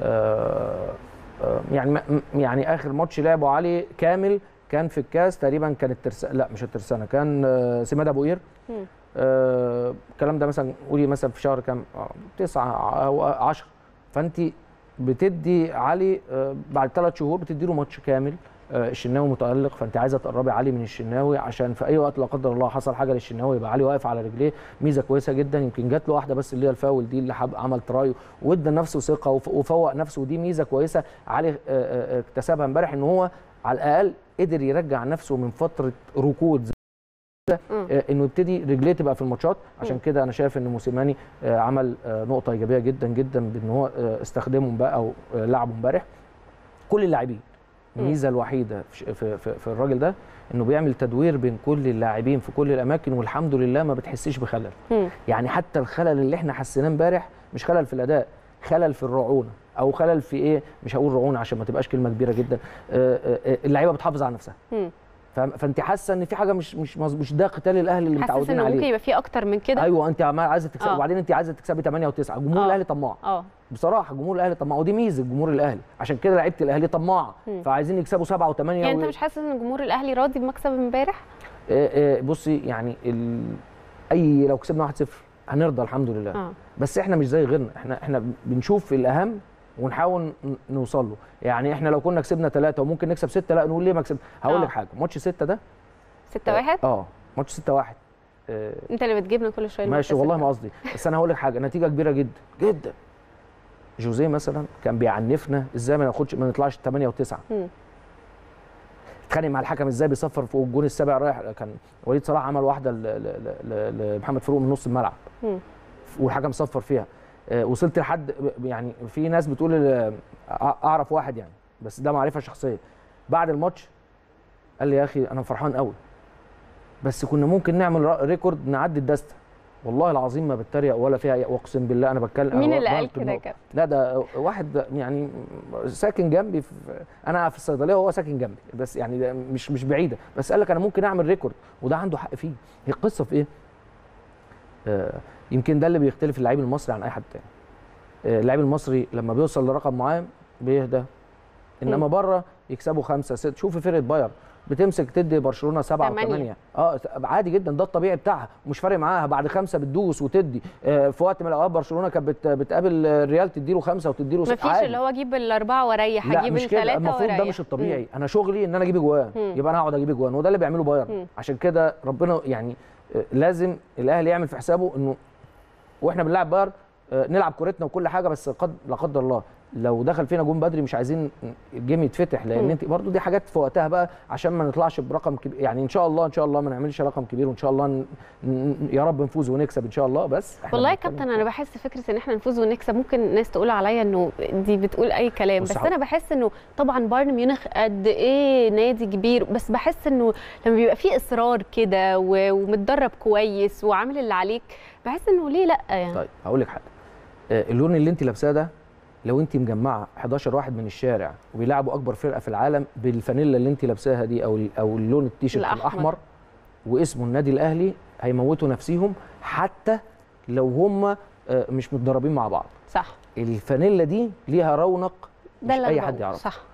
[SPEAKER 4] آه، آه، يعني م- يعني اخر ماتش لعبه علي كامل كان في الكاس تقريبا كان الترسانه لا مش الترسانه كان آه، سماد ابو قير
[SPEAKER 1] مم.
[SPEAKER 4] آه، الكلام ده مثلا قولي مثلا في شهر كام آه، تسعة او 10 فانت بتدي علي آه، بعد ثلاث شهور بتدي له ماتش كامل آه، الشناوي متالق فانت عايزه تقربي علي من الشناوي عشان في اي وقت لا قدر الله حصل حاجه للشناوي يبقى علي واقف على رجليه ميزه كويسه جدا يمكن جات له واحده بس اللي هي الفاول دي اللي حب عمل تراي وادى لنفسه ثقه وف- وفوق نفسه ودي ميزه كويسه علي آه، آه، آه، اكتسبها امبارح ان هو على الاقل قدر يرجع نفسه من فتره ركود
[SPEAKER 1] مم.
[SPEAKER 4] آه، انه يبتدي رجليه تبقى في الماتشات عشان
[SPEAKER 1] مم.
[SPEAKER 4] كده انا شايف ان موسيماني آه، عمل آه، نقطه ايجابيه جدا جدا بان هو آه، استخدمهم بقى او آه، لعبوا امبارح كل اللاعبين
[SPEAKER 1] مم.
[SPEAKER 4] الميزه الوحيده في ش- في, في, في الراجل ده انه بيعمل تدوير بين كل اللاعبين في كل الاماكن والحمد لله ما بتحسيش بخلل
[SPEAKER 1] مم.
[SPEAKER 4] يعني حتى الخلل اللي احنا حسيناه امبارح مش خلل في الاداء خلل في الرعونه او خلل في ايه مش هقول رعونه عشان ما تبقاش كلمه كبيره جدا آه، آه، آه، اللعيبه بتحافظ على نفسها
[SPEAKER 1] مم.
[SPEAKER 4] فاهم؟ فانت حاسه ان في حاجه مش مش مظ- مش ده قتال الاهلي اللي
[SPEAKER 1] حاسس
[SPEAKER 4] متعودين
[SPEAKER 1] انه ممكن
[SPEAKER 4] عليه
[SPEAKER 1] يبقى في اكتر من كده
[SPEAKER 4] ايوه انت عمال عايزه تكسبي
[SPEAKER 1] آه.
[SPEAKER 4] وبعدين انت عايزه تكسبي 8 و9 جمهور
[SPEAKER 1] آه.
[SPEAKER 4] الاهلي طماع
[SPEAKER 1] اه
[SPEAKER 4] بصراحه جمهور الاهلي طماع ودي ميزه جمهور الاهلي عشان كده لعيبه الاهلي طماعه
[SPEAKER 1] مم.
[SPEAKER 4] فعايزين يكسبوا 7 و8
[SPEAKER 1] يعني انت مش حاسس ان جمهور الاهلي راضي بمكسب امبارح
[SPEAKER 4] بصي يعني ال... اي لو كسبنا 1-0 هنرضى الحمد لله
[SPEAKER 1] اه
[SPEAKER 4] بس احنا مش زي غيرنا احنا احنا بنشوف الاهم ونحاول ن- نوصل له يعني احنا لو كنا كسبنا ثلاثة وممكن نكسب ستة لا نقول ليه ما كسبنا هقول
[SPEAKER 1] آه.
[SPEAKER 4] لك حاجه ماتش ستة ده
[SPEAKER 1] 6 1
[SPEAKER 4] اه ماتش 6 1 آه
[SPEAKER 1] انت اللي بتجيبنا كل شويه
[SPEAKER 4] ماشي
[SPEAKER 1] المركز
[SPEAKER 4] والله
[SPEAKER 1] التاني.
[SPEAKER 4] ما قصدي بس انا هقول لك حاجه نتيجه كبيره جدا جدا جوزيه مثلا كان بيعنفنا ازاي ما ناخدش ما نطلعش 8 و9
[SPEAKER 1] مم.
[SPEAKER 4] اتخانق مع الحكم ازاي بيصفر فوق الجون السابع رايح كان وليد صلاح عمل واحده ل- ل- ل- ل- لمحمد فاروق من نص الملعب
[SPEAKER 1] مم.
[SPEAKER 4] والحكم صفر فيها آه، وصلت لحد يعني في ناس بتقول آه، اعرف واحد يعني بس ده معرفه شخصيه بعد الماتش قال لي يا اخي انا فرحان قوي بس كنا ممكن نعمل را- ريكورد نعدي الدسته والله العظيم ما بتريق ولا فيها أي- اقسم بالله انا بتكلم
[SPEAKER 1] مين
[SPEAKER 4] أنا
[SPEAKER 1] اللي قال
[SPEAKER 4] بنقد
[SPEAKER 1] كده يا
[SPEAKER 4] نقطة.
[SPEAKER 1] كابتن؟
[SPEAKER 4] لا ده واحد يعني ساكن جنبي في انا في الصيدليه وهو ساكن جنبي بس يعني ده مش مش بعيده بس قال لك انا ممكن اعمل ريكورد وده عنده حق فيه هي القصه في ايه؟ آه يمكن ده اللي بيختلف اللعيب المصري عن اي حد تاني آه اللعيب المصري لما بيوصل لرقم معين بيهدى انما
[SPEAKER 1] مم.
[SPEAKER 4] بره يكسبوا خمسه ست شوف فرقه بايرن بتمسك تدي برشلونه سبعه
[SPEAKER 1] تمانية.
[SPEAKER 4] وثمانيه اه عادي جدا ده الطبيعي بتاعها مش فارق معاها بعد خمسه بتدوس وتدي آه في وقت من الاوقات برشلونه كانت بت- بتقابل الريال تديله خمسه وتديله ست
[SPEAKER 1] مفيش
[SPEAKER 4] عادي.
[SPEAKER 1] اللي هو اجيب الاربعه واريح
[SPEAKER 4] لا
[SPEAKER 1] اجيب
[SPEAKER 4] مش كده
[SPEAKER 1] الثلاثه
[SPEAKER 4] المفروض
[SPEAKER 1] واريح
[SPEAKER 4] ده مش الطبيعي انا شغلي ان انا اجيب اجوان
[SPEAKER 1] مم.
[SPEAKER 4] يبقى انا هقعد اجيب اجوان وده اللي بيعمله
[SPEAKER 1] مم.
[SPEAKER 4] بايرن عشان كده ربنا يعني آه، لازم الاهلي يعمل في حسابه انه واحنا بنلعب بايرن آه، نلعب كورتنا وكل حاجه بس قد لا قدر الله لو دخل فينا جون بدري مش عايزين الجيم يتفتح لان
[SPEAKER 1] مم.
[SPEAKER 4] انت برضو دي حاجات في وقتها بقى عشان ما نطلعش برقم كبير يعني ان شاء الله ان شاء الله ما نعملش رقم كبير وان شاء الله ن... ن... يا رب نفوز ونكسب ان شاء الله بس إحنا
[SPEAKER 1] والله يا
[SPEAKER 4] بنتكلم
[SPEAKER 1] كابتن انا بحس فكره ان احنا نفوز ونكسب ممكن الناس تقول عليا انه دي بتقول اي كلام
[SPEAKER 4] بص
[SPEAKER 1] بس
[SPEAKER 4] هقول-
[SPEAKER 1] انا بحس انه طبعا بايرن ميونخ قد ايه نادي كبير بس بحس انه لما بيبقى فيه اصرار كده و- ومتدرب كويس وعامل اللي عليك بحس انه ليه لا يعني
[SPEAKER 4] طيب هقول لك حاجه آه، اللون اللي انت لابساه ده لو انت مجمعه 11 واحد من الشارع وبيلعبوا اكبر فرقه في العالم بالفانيلا اللي انت لابساها دي او او اللون التيشيرت
[SPEAKER 1] الأحمر.
[SPEAKER 4] الاحمر واسمه النادي الاهلي هيموتوا نفسيهم حتى لو هم آه، مش متدربين مع بعض
[SPEAKER 1] صح
[SPEAKER 4] الفانيلا دي ليها رونق
[SPEAKER 1] ده
[SPEAKER 4] مش
[SPEAKER 1] اللي
[SPEAKER 4] اي
[SPEAKER 1] أنا
[SPEAKER 4] حد
[SPEAKER 1] بقوله.
[SPEAKER 4] يعرف
[SPEAKER 1] صح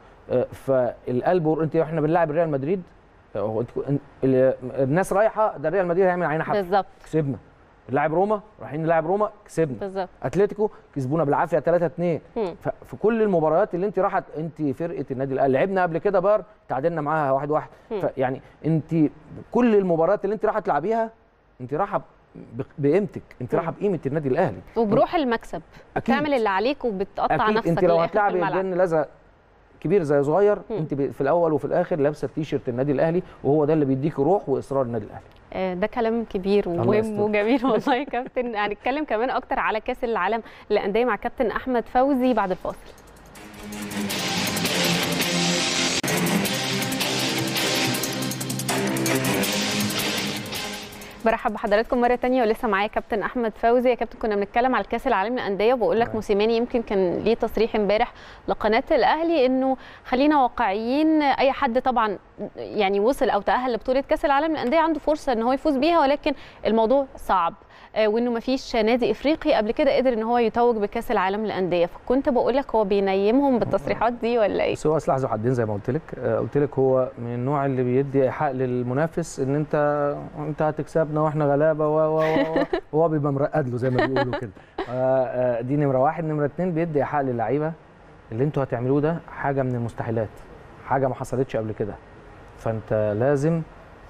[SPEAKER 4] فالقلب ور- انت احنا بنلاعب ريال مدريد آه، هو انت- ال- الناس رايحه ده ريال مدريد هيعمل علينا حفله
[SPEAKER 1] بالظبط
[SPEAKER 4] كسبنا نلاعب روما رايحين نلاعب روما كسبنا
[SPEAKER 1] بالظبط
[SPEAKER 4] اتلتيكو كسبونا بالعافيه 3 2
[SPEAKER 1] مم.
[SPEAKER 4] ففي كل المباريات اللي انت راحت انت فرقه النادي الاهلي لعبنا قبل كده بار تعادلنا معاها 1 1
[SPEAKER 1] مم.
[SPEAKER 4] فيعني انت كل المباريات اللي انت رايحه تلعبيها انت رايحه ب- بقيمتك انت
[SPEAKER 1] مم.
[SPEAKER 4] رايحه بقيمه النادي الاهلي
[SPEAKER 1] وبروح المكسب
[SPEAKER 4] أكيد.
[SPEAKER 1] بتعمل اللي عليك وبتقطع
[SPEAKER 4] اكيد
[SPEAKER 1] نفسك
[SPEAKER 4] انت لو
[SPEAKER 1] للآخر في
[SPEAKER 4] هتلعبي
[SPEAKER 1] الملعب.
[SPEAKER 4] الجن لازق كبير زي صغير
[SPEAKER 1] مم.
[SPEAKER 4] انت ب- في الاول وفي الاخر لابسه تيشيرت النادي الاهلي وهو ده اللي بيديك روح واصرار النادي الاهلي
[SPEAKER 1] آه، ده كلام كبير
[SPEAKER 4] الله
[SPEAKER 1] ومهم
[SPEAKER 4] يستر.
[SPEAKER 1] وجميل والله يا كابتن هنتكلم كمان اكتر على كاس العالم للانديه مع كابتن احمد فوزي بعد الفاصل برحب بحضراتكم مره تانية ولسه معايا كابتن احمد فوزي يا كابتن كنا بنتكلم على الكاس العالم للانديه وبقول لك
[SPEAKER 4] تمام.
[SPEAKER 1] موسيماني يمكن كان ليه تصريح امبارح لقناه الاهلي انه خلينا واقعيين اي حد طبعا يعني وصل او تاهل لبطوله كاس العالم للانديه عنده فرصه ان هو يفوز بيها ولكن الموضوع صعب آه، وانه ما فيش نادي افريقي قبل كده قدر ان هو يتوج بكاس العالم للانديه فكنت بقول لك هو بينيمهم بالتصريحات دي ولا ايه
[SPEAKER 4] بس هو سلاح ذو حدين زي ما قلت لك آه، قلت لك هو من النوع اللي بيدي ايحاء للمنافس ان انت انت هتكسبنا واحنا غلابه و و و- وهو بيبقى مرقد له زي ما بيقولوا كده آه، آه، دي نمره واحد نمره اتنين بيدي ايحاء للعيبه اللي انتوا هتعملوه ده حاجه من المستحيلات حاجه ما حصلتش قبل كده فانت لازم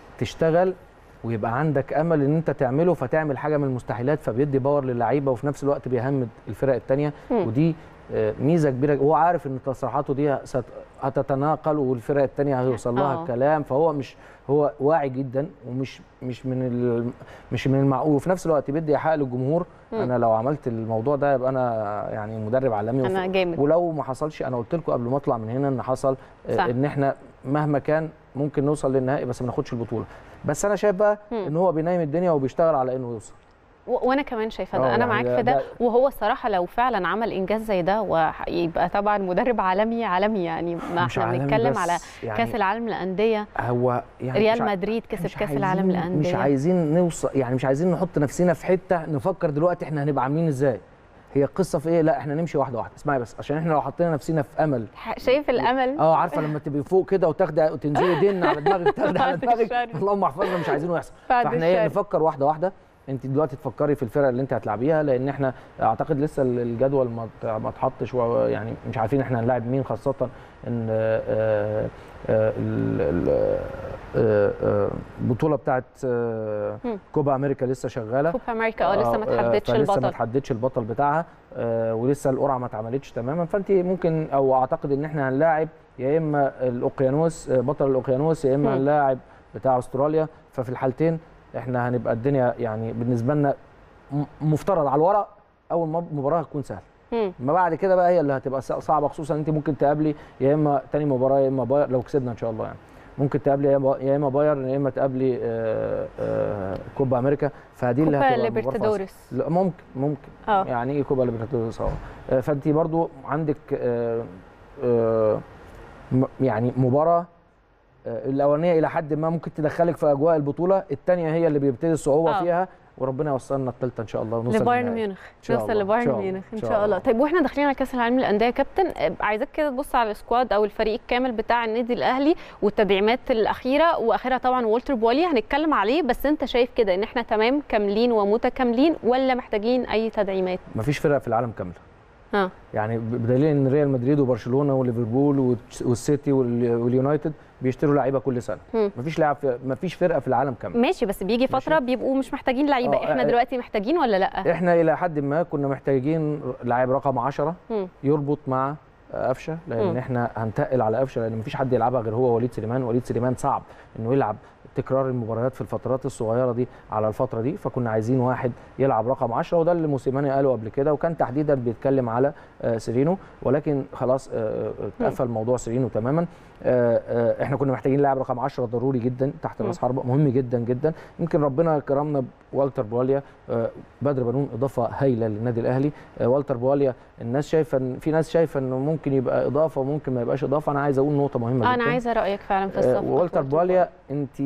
[SPEAKER 4] تشتغل ويبقى عندك امل ان انت تعمله فتعمل حاجه من المستحيلات فبيدي باور للعيبه وفي نفس الوقت بيهمد الفرق الثانيه
[SPEAKER 1] مم.
[SPEAKER 4] ودي آه، ميزه كبيره هو عارف ان تصريحاته دي ست- هتتناقل والفرق الثانيه هيوصل لها
[SPEAKER 1] آه.
[SPEAKER 4] الكلام فهو مش هو واعي جدا ومش مش من ال- مش من المعقول وفي نفس الوقت بيدي ايحاء للجمهور
[SPEAKER 1] مم.
[SPEAKER 4] انا لو عملت الموضوع ده يبقى انا يعني مدرب عالمي
[SPEAKER 1] انا
[SPEAKER 4] وف-
[SPEAKER 1] جامد
[SPEAKER 4] ولو ما حصلش انا قلت لكم قبل ما اطلع من هنا ان حصل آه،
[SPEAKER 1] صح.
[SPEAKER 4] ان احنا مهما كان ممكن نوصل للنهائي بس ما ناخدش البطوله بس انا شايف بقى
[SPEAKER 1] مم.
[SPEAKER 4] ان هو بينايم الدنيا وبيشتغل على انه يوصل
[SPEAKER 1] و- وانا كمان شايفه
[SPEAKER 4] آه،
[SPEAKER 1] ده انا
[SPEAKER 4] يعني
[SPEAKER 1] معاك
[SPEAKER 4] ده-
[SPEAKER 1] في ده
[SPEAKER 4] ده-
[SPEAKER 1] وهو الصراحه لو فعلا عمل انجاز زي ده ويبقى طبعا مدرب عالمي عالمي يعني ما
[SPEAKER 4] مش
[SPEAKER 1] احنا
[SPEAKER 4] عالمي
[SPEAKER 1] بنتكلم
[SPEAKER 4] بس
[SPEAKER 1] على
[SPEAKER 4] يعني
[SPEAKER 1] كاس العالم للانديه
[SPEAKER 4] هو يعني مش
[SPEAKER 1] ريال
[SPEAKER 4] ع-
[SPEAKER 1] مدريد كسب
[SPEAKER 4] مش
[SPEAKER 1] كاس العالم
[SPEAKER 4] عايزين-
[SPEAKER 1] للانديه
[SPEAKER 4] مش عايزين نوصل يعني مش عايزين نحط نفسنا في حته نفكر دلوقتي احنا هنبقى عاملين ازاي هي القصه في ايه لا احنا نمشي واحده واحده اسمعي بس عشان احنا لو حطينا نفسنا في امل
[SPEAKER 1] ح- شايف الامل
[SPEAKER 4] اه عارفه لما تبقي فوق كده وتاخدي وتنزلي دين على دماغك تاخدي على
[SPEAKER 1] بعد
[SPEAKER 4] دماغك
[SPEAKER 1] الشر.
[SPEAKER 4] اللهم احفظنا مش عايزينه يحصل
[SPEAKER 1] بعد
[SPEAKER 4] فاحنا ايه
[SPEAKER 1] الشر.
[SPEAKER 4] نفكر واحده واحده انت دلوقتي تفكري في الفرق اللي انت هتلعبيها لان احنا اعتقد لسه الجدول ما ت- ما اتحطش و- يعني مش عارفين احنا هنلاعب مين خاصه ان آه، آه، ال- ال- آه، آه، البطوله بتاعت آه،
[SPEAKER 1] مم.
[SPEAKER 4] كوبا امريكا لسه شغاله
[SPEAKER 1] كوبا امريكا اه لسه ما
[SPEAKER 4] آه،
[SPEAKER 1] تحددش
[SPEAKER 4] فلسه ما
[SPEAKER 1] البطل
[SPEAKER 4] تحددش البطل بتاعها آه، ولسه القرعه ما اتعملتش تماما فانت ممكن او اعتقد ان احنا هنلاعب يا اما الاوقيانوس آه، بطل الاوقيانوس يا اما
[SPEAKER 1] مم.
[SPEAKER 4] هنلاعب بتاع استراليا ففي الحالتين احنا هنبقى الدنيا يعني بالنسبه لنا م- مفترض على الورق اول مب- مباراه هتكون سهله
[SPEAKER 1] مم.
[SPEAKER 4] ما بعد كده بقى هي اللي هتبقى ص- صعبه خصوصا انت ممكن تقابلي يا اما تاني مباراه يا اما باير لو كسبنا ان شاء الله يعني ممكن تقابلي يا إما- يا اما بايرن يا اما تقابلي آه، آه، كوبا امريكا فدي اللي
[SPEAKER 1] كوبا
[SPEAKER 4] هتبقى المباراة فاصلة.
[SPEAKER 1] ليبرتادوريس
[SPEAKER 4] لا ممكن ممكن
[SPEAKER 1] اه
[SPEAKER 4] يعني ايه كوبا ليبرتادوريس اه آه، فانت برضو عندك آه، آه، م- يعني مباراه آه، الاولانيه الى حد ما ممكن تدخلك في اجواء البطوله الثانيه هي اللي بيبتدي الصعوبه
[SPEAKER 1] آه.
[SPEAKER 4] فيها وربنا يوصلنا الثالثه ان شاء الله ونوصل
[SPEAKER 1] لبايرن
[SPEAKER 4] للنهائي.
[SPEAKER 1] ميونخ
[SPEAKER 4] شاء
[SPEAKER 1] نوصل
[SPEAKER 4] الله، إن
[SPEAKER 1] لبايرن
[SPEAKER 4] شاء الله،
[SPEAKER 1] ميونخ ان
[SPEAKER 4] إن شاء
[SPEAKER 1] شاء الله
[SPEAKER 4] الله.
[SPEAKER 1] طيب واحنا داخلين على كاس العالم للانديه يا كابتن آه، عايزاك كده تبص على السكواد او الفريق الكامل بتاع النادي الاهلي والتدعيمات الاخيره واخرها طبعا والتر بوالي هنتكلم عليه بس انت شايف كده ان احنا تمام كاملين ومتكاملين ولا محتاجين اي تدعيمات
[SPEAKER 4] مفيش فرقه في العالم كامله
[SPEAKER 1] ها
[SPEAKER 4] يعني ب- بدليل ان ريال مدريد وبرشلونه وليفربول والتش- والسيتي وال- واليونايتد بيشتروا لعيبه كل سنه
[SPEAKER 1] مم.
[SPEAKER 4] مفيش لاعب في مفيش فرقه في العالم كامله
[SPEAKER 1] ماشي بس بيجي فتره
[SPEAKER 4] ماشي.
[SPEAKER 1] بيبقوا مش محتاجين لعيبه
[SPEAKER 4] آه،
[SPEAKER 1] احنا
[SPEAKER 4] آه،
[SPEAKER 1] دلوقتي محتاجين ولا لا
[SPEAKER 4] احنا الى حد ما كنا محتاجين لاعب رقم 10
[SPEAKER 1] مم.
[SPEAKER 4] يربط مع آه، قفشه لان
[SPEAKER 1] مم.
[SPEAKER 4] احنا هنتقل على قفشه لان مفيش حد يلعبها غير هو وليد سليمان وليد سليمان صعب انه يلعب تكرار المباريات في الفترات الصغيره دي على الفتره دي فكنا عايزين واحد يلعب رقم 10 وده اللي موسيماني قاله قبل كده وكان تحديدا بيتكلم على آه، سيرينو ولكن خلاص آه، آه، اتقفل موضوع سيرينو تماما آه، آه، احنا كنا محتاجين لاعب رقم 10 ضروري جدا تحت راس حربه مهم جدا جدا يمكن ربنا كرمنا بوالتر بواليا آه، بدر بنون اضافه هايله للنادي الاهلي آه، والتر بواليا الناس شايفه ان في ناس شايفه انه ممكن يبقى اضافه وممكن ما يبقاش اضافه انا عايز اقول نقطه مهمه
[SPEAKER 1] آه،
[SPEAKER 4] جدا
[SPEAKER 1] انا عايزه رايك فعلا في
[SPEAKER 4] آه،
[SPEAKER 1] الصفقه
[SPEAKER 4] والتر بواليا انت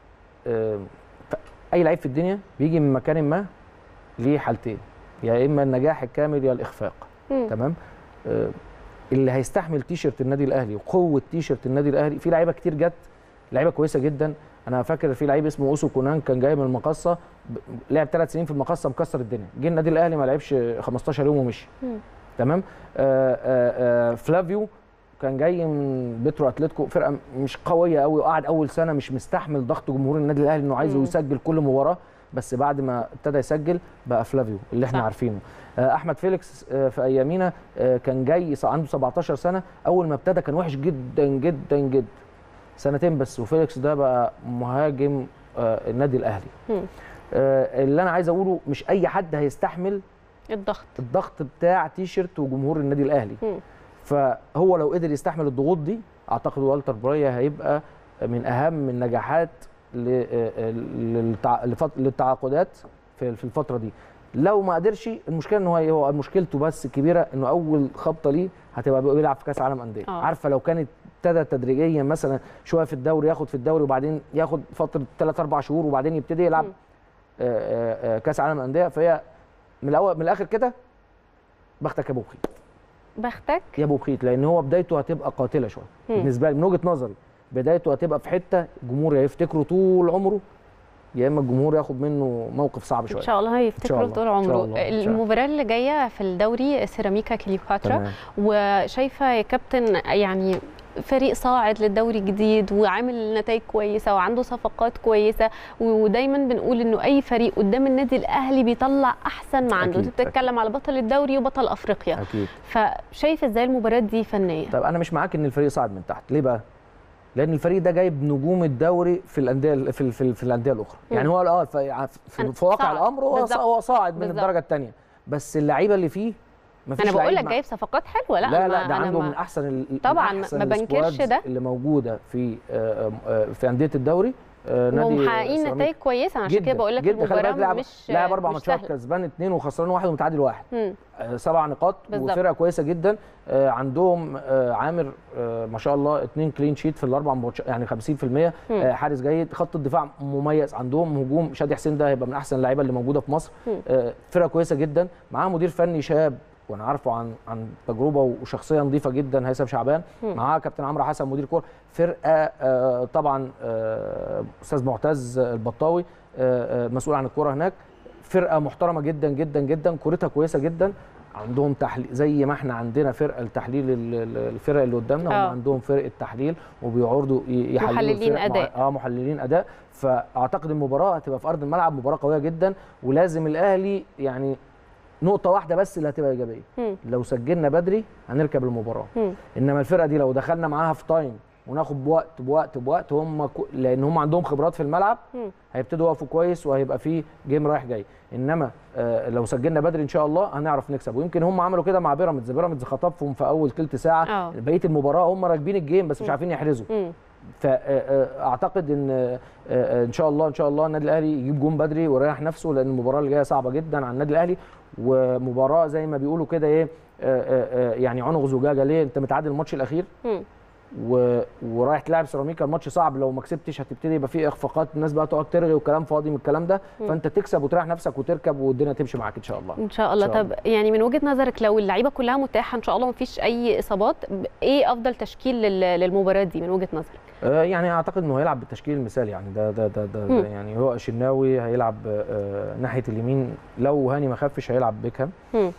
[SPEAKER 4] آه، ف- اي لعيب في الدنيا بيجي من مكان ما ليه حالتين يا اما النجاح الكامل يا الاخفاق
[SPEAKER 1] مم.
[SPEAKER 4] تمام آه، اللي هيستحمل تيشرت النادي الاهلي وقوه تيشرت النادي الاهلي في لعيبه كتير جت لعيبه كويسه جدا انا فاكر في لعيب اسمه اوسو كونان كان جاي من المقصه ب- لعب ثلاث سنين في المقصه مكسر الدنيا جه النادي الاهلي ما لعبش 15 يوم ومشي
[SPEAKER 1] مم.
[SPEAKER 4] تمام آه آه آه فلافيو كان جاي من بيترو اتلتيكو فرقه مش قويه قوي وقعد اول سنه مش مستحمل ضغط جمهور النادي الاهلي انه عايزه
[SPEAKER 1] مم.
[SPEAKER 4] يسجل كل مباراه بس بعد ما ابتدى يسجل بقى فلافيو اللي احنا
[SPEAKER 1] صح.
[SPEAKER 4] عارفينه آه احمد فيليكس آه في ايامينا آه كان جاي ص- عنده 17 سنه اول ما ابتدى كان وحش جدا جدا جدا سنتين بس وفيليكس ده بقى مهاجم آه النادي الاهلي
[SPEAKER 1] مم.
[SPEAKER 4] آه اللي انا عايز اقوله مش اي حد هيستحمل
[SPEAKER 1] الضغط
[SPEAKER 4] الضغط بتاع تيشيرت وجمهور النادي الاهلي
[SPEAKER 1] مم.
[SPEAKER 4] فهو لو قدر يستحمل الضغوط دي اعتقد والتر برايا هيبقى من اهم النجاحات ل- للتع- لفت- للتعاقدات في في الفتره دي لو ما قدرش المشكله ان هو هو مشكلته بس الكبيره انه اول خبطه ليه هتبقى بيلعب في كاس عالم انديه
[SPEAKER 1] آه.
[SPEAKER 4] عارفه لو كانت ابتدى تدريجيا مثلا شويه في الدوري ياخد في الدوري وبعدين ياخد فتره 3 4 شهور وبعدين يبتدي يلعب
[SPEAKER 1] مم.
[SPEAKER 4] آه، آه، آه، كاس عالم انديه فهي من الاول من الاخر كده بختك يا ابو بخيت
[SPEAKER 1] بختك
[SPEAKER 4] يا ابو بخيت لان هو بدايته هتبقى قاتله شويه
[SPEAKER 1] مم.
[SPEAKER 4] بالنسبه لي من وجهه نظري بدايته هتبقى في حته الجمهور هيفتكره طول عمره يا اما الجمهور ياخد منه موقف صعب
[SPEAKER 1] ان
[SPEAKER 4] شويه
[SPEAKER 1] شاء الله
[SPEAKER 4] إن
[SPEAKER 1] هيفتكروا
[SPEAKER 4] شاء الله،
[SPEAKER 1] طول
[SPEAKER 4] إن شاء
[SPEAKER 1] عمره
[SPEAKER 4] الله، إن شاء الله.
[SPEAKER 1] المباراه اللي جايه في الدوري سيراميكا كليوباترا
[SPEAKER 4] تمام
[SPEAKER 1] وشايفه يا كابتن يعني فريق صاعد للدوري جديد وعامل نتائج كويسه وعنده صفقات كويسه ودايما بنقول انه اي فريق قدام النادي الاهلي بيطلع احسن ما عنده
[SPEAKER 4] أكيد،
[SPEAKER 1] انت بتتكلم على بطل الدوري وبطل افريقيا
[SPEAKER 4] اكيد
[SPEAKER 1] فشايف ازاي المباراه دي فنيه
[SPEAKER 4] طب انا مش معاك ان الفريق صعد من تحت ليه بقى لان الفريق ده جايب نجوم الدوري في الانديه في في, في الانديه الاخرى
[SPEAKER 1] مم.
[SPEAKER 4] يعني هو اه في, في, في واقع
[SPEAKER 1] صعد.
[SPEAKER 4] الامر هو
[SPEAKER 1] بالظبط.
[SPEAKER 4] هو صاعد من
[SPEAKER 1] بالظبط.
[SPEAKER 4] الدرجه الثانيه بس اللعيبه اللي فيه مفيش
[SPEAKER 1] انا بقول
[SPEAKER 4] لعيب
[SPEAKER 1] لك
[SPEAKER 4] مع-
[SPEAKER 1] جايب صفقات حلوه لا
[SPEAKER 4] لا
[SPEAKER 1] ما-
[SPEAKER 4] لا ده
[SPEAKER 1] أنا
[SPEAKER 4] عنده
[SPEAKER 1] ما-
[SPEAKER 4] من احسن ال- من
[SPEAKER 1] طبعاً، ما
[SPEAKER 4] أحسن
[SPEAKER 1] بنكرش
[SPEAKER 4] السكوادز
[SPEAKER 1] ده.
[SPEAKER 4] اللي موجوده في آه، آه، في انديه الدوري آه، نادي
[SPEAKER 1] ومحققين
[SPEAKER 4] سيراميكا.
[SPEAKER 1] نتائج كويسه عشان كده
[SPEAKER 4] جدا
[SPEAKER 1] بقول لك
[SPEAKER 4] جدا خلي بالك
[SPEAKER 1] المباراه
[SPEAKER 4] لعب
[SPEAKER 1] مش
[SPEAKER 4] لعب اربع
[SPEAKER 1] مش
[SPEAKER 4] ماتشات
[SPEAKER 1] سهلة.
[SPEAKER 4] كسبان اثنين وخسران واحد ومتعادل واحد
[SPEAKER 1] مم.
[SPEAKER 4] آه، سبع نقاط
[SPEAKER 1] بالظبط.
[SPEAKER 4] وفرقه كويسه جدا آه، عندهم آه، عامر آه، ما شاء الله اثنين كلين شيت في الاربع ماتشات يعني 50% آه، حارس جيد خط الدفاع مميز عندهم هجوم شادي حسين ده هيبقى من احسن اللعيبه اللي موجوده في مصر
[SPEAKER 1] مم.
[SPEAKER 4] آه، فرقه كويسه جدا معاه مدير فني شاب وانا عارفه عن عن تجربه وشخصيه نظيفه جدا هيثم شعبان
[SPEAKER 1] مم.
[SPEAKER 4] معاه كابتن عمرو حسن مدير كوره فرقه آه، طبعا آه، استاذ معتز البطاوي آه، آه، مسؤول عن الكوره هناك فرقه محترمه جدا جدا جدا كورتها كويسه جدا عندهم تحليل زي ما احنا عندنا فرقه لتحليل ال- ال- الفرق اللي قدامنا هم
[SPEAKER 1] آه.
[SPEAKER 4] عندهم فرقه تحليل وبيعرضوا ي- يحللوا
[SPEAKER 1] محللين
[SPEAKER 4] الفرق مع-
[SPEAKER 1] أداء.
[SPEAKER 4] اه محللين اداء فاعتقد المباراه هتبقى في ارض الملعب مباراه قويه جدا ولازم الاهلي يعني نقطه واحده بس اللي هتبقى ايجابيه
[SPEAKER 1] مم.
[SPEAKER 4] لو سجلنا بدري هنركب المباراه
[SPEAKER 1] مم.
[SPEAKER 4] انما الفرقه دي لو دخلنا معاها في تايم وناخد بوقت بوقت بوقت هم كو- لان هم عندهم خبرات في الملعب
[SPEAKER 1] مم.
[SPEAKER 4] هيبتدوا يقفوا كويس وهيبقى في جيم رايح جاي انما آه، لو سجلنا بدري ان شاء الله هنعرف نكسب ويمكن هم عملوا كده مع بيراميدز بيراميدز خطفهم في اول ثلث ساعه
[SPEAKER 1] آه.
[SPEAKER 4] بقيه المباراه هم راكبين الجيم بس مش عارفين يحرزوا
[SPEAKER 1] مم.
[SPEAKER 4] فاعتقد ان آه، آه، ان شاء الله ان شاء الله النادي الاهلي يجيب جون بدري ويريح نفسه لان المباراه اللي جايه صعبه جدا على النادي الاهلي ومباراه زي ما بيقولوا كده ايه آه، آه، آه، يعني عنق زجاجه ليه انت متعادل الماتش الاخير
[SPEAKER 1] مم.
[SPEAKER 4] و... ورايح تلعب سيراميكا الماتش صعب لو ما كسبتش هتبتدي يبقى فيه اخفاقات الناس بقى تقعد ترغي وكلام فاضي من الكلام ده فانت تكسب وتريح نفسك وتركب والدنيا تمشي معاك ان شاء الله
[SPEAKER 1] ان شاء الله
[SPEAKER 4] إن شاء
[SPEAKER 1] طب يعني من وجهه نظرك لو اللعيبه كلها متاحه ان شاء الله مفيش اي اصابات ب- ايه افضل تشكيل لل- للمباراه دي من وجهه نظرك
[SPEAKER 4] آه، يعني اعتقد انه هيلعب بالتشكيل المثالي يعني ده ده ده, ده,
[SPEAKER 1] مم.
[SPEAKER 4] ده يعني هو شناوي هيلعب آه، ناحيه اليمين لو هاني ما خفش هيلعب بيكهام
[SPEAKER 1] مم.
[SPEAKER 4] آه،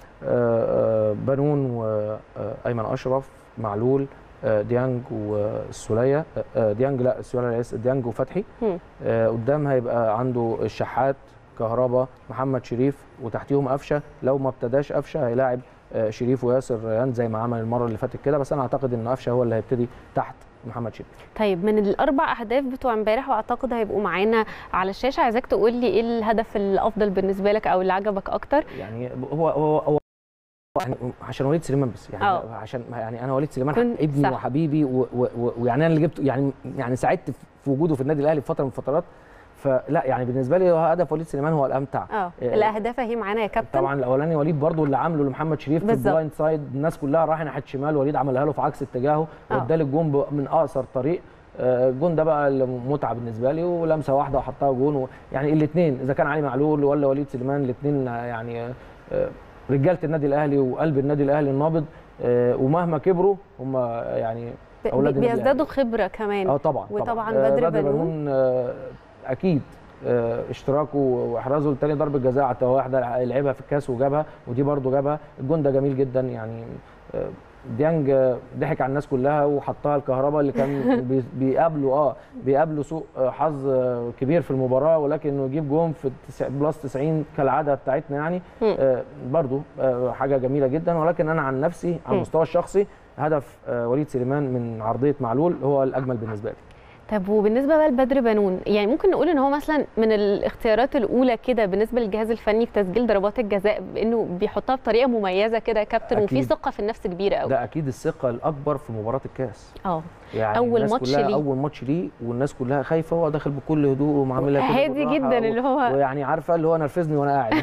[SPEAKER 4] آه، بنون وايمن اشرف معلول آه، ديانج والسوليه آه، آه، ديانج لا السوليه لسه ديانج وفتحي
[SPEAKER 1] مم.
[SPEAKER 4] آه، قدام هيبقى عنده الشحات كهربا محمد شريف وتحتيهم قفشه لو ما ابتداش قفشه هيلاعب آه، شريف وياسر ريان زي ما عمل المره اللي فاتت كده بس انا اعتقد ان قفشه هو اللي هيبتدي تحت محمد شريف
[SPEAKER 1] طيب من الاربع اهداف بتوع امبارح واعتقد هيبقوا معانا على الشاشه عايزاك تقول لي ايه الهدف الافضل بالنسبه لك او اللي عجبك اكتر
[SPEAKER 4] يعني هو هو هو يعني عشان وليد سليمان بس يعني
[SPEAKER 1] آه.
[SPEAKER 4] عشان يعني انا وليد سليمان
[SPEAKER 1] كنت-
[SPEAKER 4] ابني
[SPEAKER 1] صح.
[SPEAKER 4] وحبيبي و- و- و- ويعني انا اللي جبته يعني يعني ساعدت في وجوده في النادي الاهلي في فتره من الفترات فلا يعني بالنسبه لي هو هدف وليد سليمان هو الامتع
[SPEAKER 1] اه
[SPEAKER 4] آه،
[SPEAKER 1] الاهداف اهي معانا يا كابتن
[SPEAKER 4] طبعا الاولاني وليد برضو اللي عامله لمحمد شريف في
[SPEAKER 1] بالظبط.
[SPEAKER 4] البلايند سايد الناس كلها راح ناحيه شمال وليد عملها له في عكس اتجاهه
[SPEAKER 1] آه.
[SPEAKER 4] وادى الجون ب- من اقصر طريق آه، الجون ده بقى المتعه بالنسبه لي ولمسه واحده وحطها جون و... يعني الاثنين اذا كان علي معلول ولا وليد سليمان الاثنين يعني آه، رجاله النادي الاهلي وقلب النادي الاهلي النابض آه، ومهما كبروا هم يعني
[SPEAKER 1] ب-
[SPEAKER 4] أولاد النادي
[SPEAKER 1] بيزدادوا خبره كمان
[SPEAKER 4] اه طبعا
[SPEAKER 1] وطبعا
[SPEAKER 4] آه،
[SPEAKER 1] بدر بنون.
[SPEAKER 4] آه، اكيد آه، اشتراكه واحرازه لتاني ضربه جزاء على التوه واحده لعبها في الكاس وجابها ودي برده جابها الجون ده جميل جدا يعني آه، ديانج آه، ضحك على الناس كلها وحطها الكهرباء اللي كان بي- بيقابله اه بيقابله سوء آه، حظ آه، كبير في المباراه ولكن انه يجيب جون في التسع- بلس 90 كالعاده بتاعتنا يعني
[SPEAKER 1] مم.
[SPEAKER 4] آه، برضو آه، حاجه جميله جدا ولكن انا عن نفسي على
[SPEAKER 1] مم.
[SPEAKER 4] المستوى الشخصي هدف آه، وليد سليمان من عرضيه معلول هو الاجمل بالنسبه لي
[SPEAKER 1] طب وبالنسبه بقى لبدر بنون يعني ممكن نقول ان هو مثلا من الاختيارات الاولى كده بالنسبه للجهاز الفني في تسجيل ضربات الجزاء بانه بيحطها بطريقه مميزه كده يا كابتن وفي
[SPEAKER 4] أكيد.
[SPEAKER 1] ثقه في النفس كبيره قوي
[SPEAKER 4] ده اكيد الثقه الاكبر في مباراه الكاس
[SPEAKER 1] اه
[SPEAKER 4] يعني
[SPEAKER 1] أول
[SPEAKER 4] الناس
[SPEAKER 1] ماتش
[SPEAKER 4] كلها
[SPEAKER 1] ليه.
[SPEAKER 4] اول ماتش ليه والناس كلها خايفه وهو داخل بكل هدوء ومعاملها كده
[SPEAKER 1] هادي
[SPEAKER 4] بالراحة
[SPEAKER 1] جدا
[SPEAKER 4] و-
[SPEAKER 1] اللي هو
[SPEAKER 4] ويعني عارفه اللي هو نرفزني وانا قاعد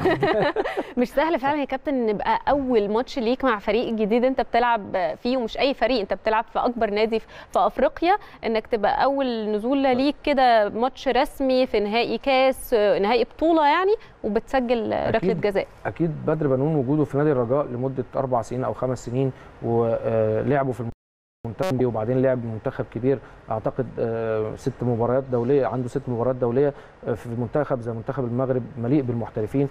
[SPEAKER 1] مش سهل فعلا يا كابتن ان يبقى اول ماتش ليك مع فريق جديد انت بتلعب فيه ومش اي فريق انت بتلعب في اكبر نادي في في افريقيا انك تبقى اول نزول ليك كده ماتش رسمي في نهائي كاس نهائي بطوله يعني وبتسجل ركله
[SPEAKER 4] أكيد.
[SPEAKER 1] جزاء
[SPEAKER 4] اكيد بدر بنون وجوده في نادي الرجاء لمده اربع سنين او خمس سنين ولعبوا في المنتخب دي وبعدين لعب منتخب كبير اعتقد آه، ست مباريات دوليه عنده ست مباريات دوليه آه، في منتخب زي منتخب المغرب مليء بالمحترفين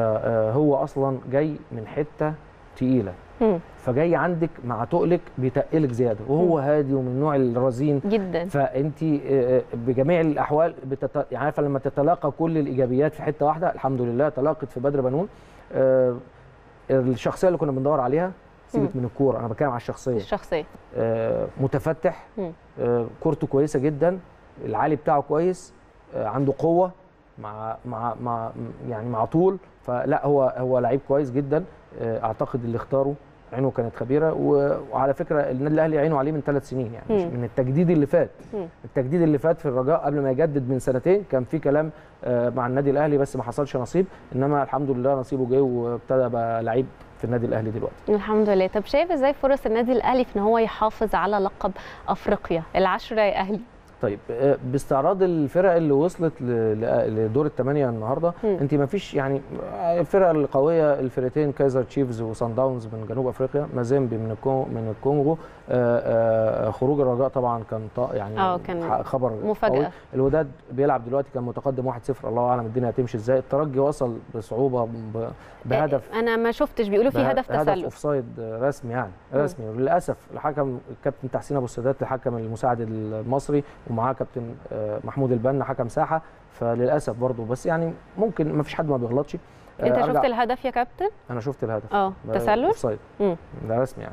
[SPEAKER 4] فهو اصلا جاي من حته تقيله
[SPEAKER 1] مم.
[SPEAKER 4] فجاي عندك مع تقلك بيتقلك زياده وهو هادي ومن النوع الرزين
[SPEAKER 1] جدا
[SPEAKER 4] فانت آه، بجميع الاحوال بتت... يعني عارفه لما تتلاقى كل الايجابيات في حته واحده الحمد لله تلاقت في بدر بنون آه، الشخصيه اللي كنا بندور عليها سيبك
[SPEAKER 1] مم.
[SPEAKER 4] من الكوره انا بتكلم على الشخصيه
[SPEAKER 1] الشخصيه
[SPEAKER 4] آه، متفتح
[SPEAKER 1] مم.
[SPEAKER 4] آه، كورته كويسه جدا العالي بتاعه كويس آه، عنده قوه مع مع مع يعني مع طول فلا هو هو لعيب كويس جدا آه، اعتقد اللي اختاره عينه كانت خبيره و- وعلى فكره النادي الاهلي عينه عليه من ثلاث سنين يعني مش
[SPEAKER 1] مم.
[SPEAKER 4] من التجديد اللي فات
[SPEAKER 1] مم.
[SPEAKER 4] التجديد اللي فات في الرجاء قبل ما يجدد من سنتين كان في كلام آه، مع النادي الاهلي بس ما حصلش نصيب انما الحمد لله نصيبه جه وابتدى بقى لعيب في النادي الاهلي دلوقتي
[SPEAKER 1] الحمد لله طب شايف ازاي فرص النادي الاهلي في ان هو يحافظ على لقب افريقيا العشره يا اهلي
[SPEAKER 4] طيب آه، باستعراض الفرق اللي وصلت ل- ل- لدور الثمانيه النهارده
[SPEAKER 1] مم.
[SPEAKER 4] انت ما فيش يعني آه، الفرق القويه الفرقتين كايزر تشيفز وصن داونز من جنوب افريقيا مازيمبي من الكونغو من الكونغو آه، آه، خروج الرجاء طبعا كان طا- يعني
[SPEAKER 1] آه، كان
[SPEAKER 4] ح- خبر
[SPEAKER 1] مفاجأة.
[SPEAKER 4] قوي. الوداد بيلعب دلوقتي كان متقدم 1-0 الله اعلم الدنيا هتمشي ازاي الترجي وصل بصعوبه ب- بهدف
[SPEAKER 1] انا ما شفتش بيقولوا في
[SPEAKER 4] بها-
[SPEAKER 1] هدف
[SPEAKER 4] هدف
[SPEAKER 1] تسلل
[SPEAKER 4] اوفسايد رسمي يعني
[SPEAKER 1] مم.
[SPEAKER 4] رسمي وللاسف الحكم الكابتن تحسين ابو السادات الحكم المساعد المصري ومعاه كابتن آه، محمود البنا حكم ساحه فللاسف برضه بس يعني ممكن ما فيش حد ما بيغلطش آه،
[SPEAKER 1] انت
[SPEAKER 4] أرجع-
[SPEAKER 1] شفت الهدف يا كابتن
[SPEAKER 4] انا شفت الهدف
[SPEAKER 1] اه
[SPEAKER 4] ده
[SPEAKER 1] تسلل
[SPEAKER 4] اوفسايد
[SPEAKER 1] مم.
[SPEAKER 4] ده رسمي يعني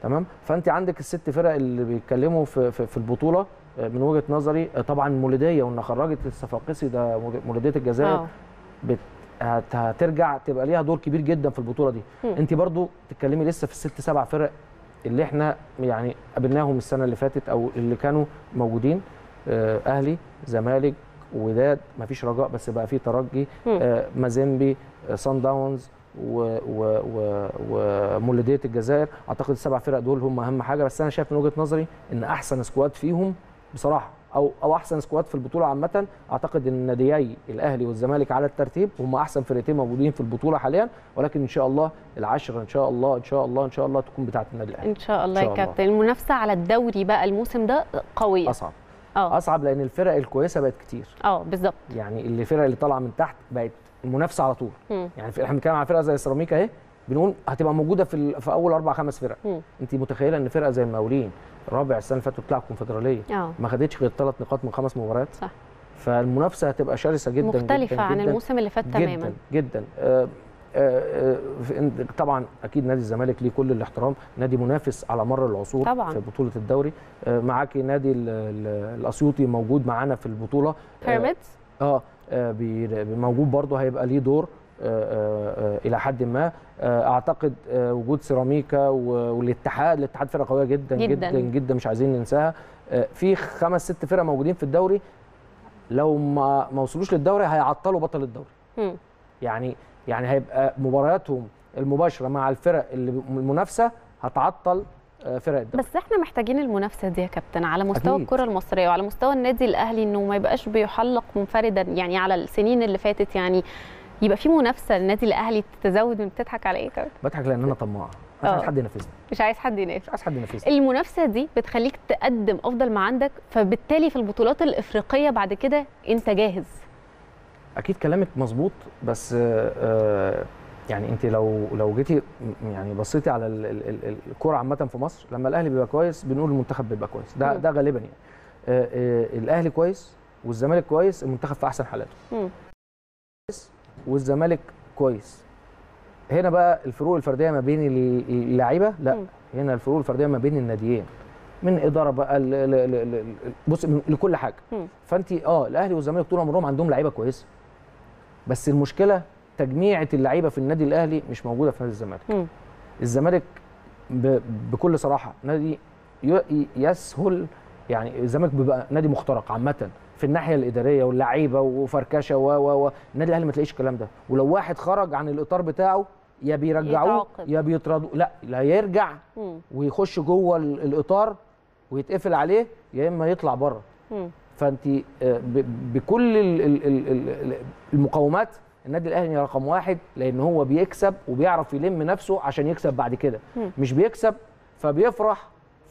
[SPEAKER 4] تمام فانت عندك الست فرق اللي بيتكلموا في في, في البطوله آه، من وجهه نظري آه، طبعا المولوديه وان خرجت الصفاقسي ده مولوديه الجزائر
[SPEAKER 1] اه
[SPEAKER 4] بت... هت... هترجع تبقى ليها دور كبير جدا في البطوله دي
[SPEAKER 1] مم.
[SPEAKER 4] انت برضو تتكلمي لسه في الست سبع فرق اللي احنا يعني قابلناهم السنه اللي فاتت او اللي كانوا موجودين آه، اهلي زمالك وداد مفيش رجاء بس بقى في ترجي
[SPEAKER 1] مم.
[SPEAKER 4] آه، مازيمبي آه، صن داونز و- و- و- ومولوديه الجزائر اعتقد السبع فرق دول هم اهم حاجه بس انا شايف من وجهه نظري ان احسن سكواد فيهم بصراحه او او احسن سكواد في البطوله عامه اعتقد ان ناديي الاهلي والزمالك على الترتيب هم احسن فرقتين موجودين في البطوله حاليا ولكن ان شاء الله العشره ان شاء الله ان شاء الله ان شاء الله تكون بتاعه النادي الاهلي
[SPEAKER 1] ان شاء الله
[SPEAKER 4] إن
[SPEAKER 1] يا
[SPEAKER 4] شاء الله.
[SPEAKER 1] كابتن المنافسه على الدوري بقى الموسم ده قويه
[SPEAKER 4] اصعب
[SPEAKER 1] اه
[SPEAKER 4] اصعب لان الفرق الكويسه بقت كتير
[SPEAKER 1] اه بالظبط
[SPEAKER 4] يعني اللي الفرق اللي طالعه من تحت بقت المنافسه على طول
[SPEAKER 1] مم.
[SPEAKER 4] يعني في- احنا بنتكلم على فرقه زي سيراميكا اهي بنقول هتبقى موجوده في ال- في اول اربع خمس فرق
[SPEAKER 1] مم.
[SPEAKER 4] انت متخيله ان فرقه زي المقاولين رابع السنه اللي فاتت بتلعب كونفدراليه
[SPEAKER 1] اه
[SPEAKER 4] ما خدتش غير ثلاث نقاط من خمس مباريات
[SPEAKER 1] صح.
[SPEAKER 4] فالمنافسه هتبقى شرسه جدا
[SPEAKER 1] مختلفه
[SPEAKER 4] جدا
[SPEAKER 1] عن
[SPEAKER 4] جدا
[SPEAKER 1] الموسم اللي فات تماما
[SPEAKER 4] جدا جدا آه، آه، آه، في- طبعا اكيد نادي الزمالك ليه كل الاحترام نادي منافس على مر العصور
[SPEAKER 1] طبعاً.
[SPEAKER 4] في بطوله الدوري آه، معاكي نادي ال- ال- الاسيوطي موجود معانا في البطوله آه،
[SPEAKER 1] بيراميدز
[SPEAKER 4] اه آه، بي- موجود برضه هيبقى ليه دور آه، آه، آه، الى حد ما آه، اعتقد آه، وجود سيراميكا و- والاتحاد الاتحاد فرقه قويه جدا
[SPEAKER 1] جداً.
[SPEAKER 4] جدا جدا مش عايزين ننساها آه، في خمس ست فرق موجودين في الدوري لو ما ما وصلوش للدوري هيعطلوا بطل الدوري
[SPEAKER 1] مم.
[SPEAKER 4] يعني يعني هيبقى مبارياتهم المباشره مع الفرق اللي المنافسه هتعطل آه، فرق الدوري
[SPEAKER 1] بس احنا محتاجين المنافسه دي يا كابتن على مستوى
[SPEAKER 4] أكيد.
[SPEAKER 1] الكره المصريه وعلى مستوى النادي الاهلي انه ما يبقاش بيحلق منفردا يعني على السنين اللي فاتت يعني يبقى في منافسه للنادي الاهلي تتزود من بتضحك على ايه كابتن؟
[SPEAKER 4] بضحك لان انا طماع مش عايز
[SPEAKER 1] آه.
[SPEAKER 4] حد ينافسني
[SPEAKER 1] مش عايز حد ينافس
[SPEAKER 4] مش عايز حد ينافسني
[SPEAKER 1] المنافسه دي بتخليك تقدم افضل ما عندك فبالتالي في البطولات الافريقيه بعد كده انت جاهز
[SPEAKER 4] اكيد كلامك مظبوط بس آه، آه، يعني انت لو لو جيتي م- يعني بصيتي على ال- ال- ال- الكوره عامه في مصر لما الاهلي بيبقى كويس بنقول المنتخب بيبقى كويس ده
[SPEAKER 1] مم.
[SPEAKER 4] ده غالبا يعني آه، آه، الاهلي كويس والزمالك كويس المنتخب في احسن حالاته
[SPEAKER 1] مم.
[SPEAKER 4] والزمالك كويس هنا بقى الفروق الفرديه ما بين ال- اللعيبه لا
[SPEAKER 1] مم.
[SPEAKER 4] هنا الفروق الفرديه ما بين الناديين من اداره بقى ل- ل- ل- ل- بص من- لكل حاجه
[SPEAKER 1] مم.
[SPEAKER 4] فانت اه الاهلي والزمالك طول عمرهم عندهم لعيبه كويسه بس المشكله تجميعه اللعيبه في النادي الاهلي مش موجوده في نادي الزمالك
[SPEAKER 1] مم.
[SPEAKER 4] الزمالك ب... بكل صراحه نادي ي... يسهل يعني الزمالك بيبقى نادي مخترق عامه في الناحيه الاداريه واللعيبه وفركشه و و و النادي الاهلي ما تلاقيش الكلام ده ولو واحد خرج عن الاطار بتاعه يا بيرجعوه
[SPEAKER 1] يتعاقب.
[SPEAKER 4] يا بيطردوه لا لا يرجع
[SPEAKER 1] مم.
[SPEAKER 4] ويخش جوه ال- الاطار ويتقفل عليه يا اما يطلع بره
[SPEAKER 1] مم.
[SPEAKER 4] فانت آه، ب- بكل ال- ال- ال- ال- المقومات النادي الاهلي رقم واحد لان هو بيكسب وبيعرف يلم نفسه عشان يكسب بعد كده
[SPEAKER 1] مم.
[SPEAKER 4] مش بيكسب فبيفرح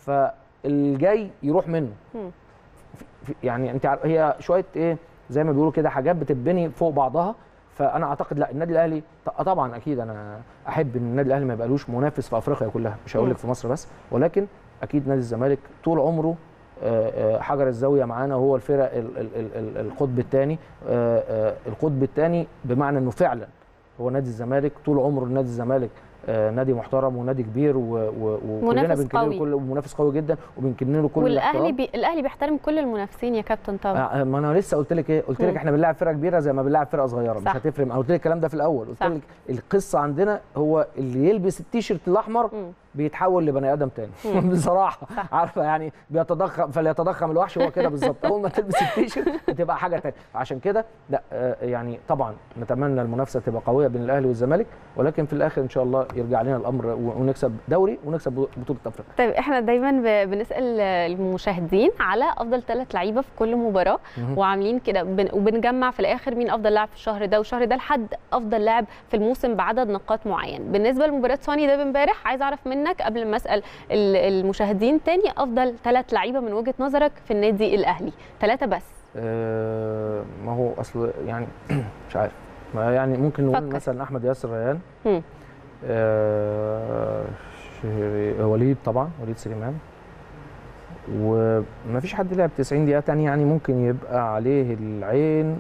[SPEAKER 4] فالجاي يروح منه
[SPEAKER 1] مم.
[SPEAKER 4] في- يعني انت عار- هي شويه ايه زي ما بيقولوا كده حاجات بتتبني فوق بعضها فانا اعتقد لا النادي الاهلي ط- طبعا اكيد انا احب ان النادي الاهلي ما يبقالوش منافس في افريقيا كلها مش هقول
[SPEAKER 1] مم.
[SPEAKER 4] لك في مصر بس ولكن اكيد نادي الزمالك طول عمره آه، آه، حجر الزاويه معانا وهو الفرق ال- ال- ال- ال- القطب الثاني القطب الثاني بمعنى انه فعلا هو نادي الزمالك طول عمره نادي الزمالك آه، نادي محترم ونادي كبير و- و- وكلنا
[SPEAKER 1] منافس
[SPEAKER 4] بنكن
[SPEAKER 1] قوي.
[SPEAKER 4] له كل منافس قوي جدا وبنكن له كل
[SPEAKER 1] والاهلي
[SPEAKER 4] الاحترام.
[SPEAKER 1] بي... الاهلي بيحترم كل المنافسين يا كابتن طبعا
[SPEAKER 4] آه، ما انا لسه قلت لك ايه قلت
[SPEAKER 1] مم.
[SPEAKER 4] لك احنا بنلعب فرقه كبيره زي ما بنلعب فرقه صغيره
[SPEAKER 1] صح.
[SPEAKER 4] مش هتفرق انا قلت لك الكلام ده في الاول قلت
[SPEAKER 1] صح.
[SPEAKER 4] لك القصه عندنا هو اللي يلبس التيشيرت الاحمر
[SPEAKER 1] مم.
[SPEAKER 4] بيتحول لبني ادم تاني
[SPEAKER 1] مم.
[SPEAKER 4] بصراحه
[SPEAKER 1] صح.
[SPEAKER 4] عارفه يعني بيتضخم فليتضخم الوحش هو كده بالظبط اول ما تلبس التيشيرت بتبقى حاجه تانية عشان كده لا آه، يعني طبعا نتمنى المنافسه تبقى قويه بين الاهلي والزمالك ولكن في الاخر ان شاء الله يرجع لنا الامر و- ونكسب دوري ونكسب بطوله افريقيا
[SPEAKER 1] طيب احنا دايما ب- بنسال المشاهدين على افضل ثلاث لعيبه في كل مباراه
[SPEAKER 4] مهم.
[SPEAKER 1] وعاملين كده بن- وبنجمع في الاخر مين افضل لاعب في الشهر ده والشهر ده لحد افضل لاعب في الموسم بعدد نقاط معين بالنسبه لمباراه سوني ده امبارح عايز اعرف منك قبل ما اسال ال- المشاهدين تاني افضل ثلاث لعيبه من وجهه نظرك في النادي الاهلي ثلاثه بس
[SPEAKER 4] آه، ما هو اصل يعني مش عارف ما يعني ممكن نقول
[SPEAKER 1] فكر.
[SPEAKER 4] مثلا احمد ياسر ريان
[SPEAKER 1] مم.
[SPEAKER 4] آه، شهري- وليد طبعا وليد سليمان وما فيش حد لعب 90 دقيقة تاني يعني ممكن يبقى عليه العين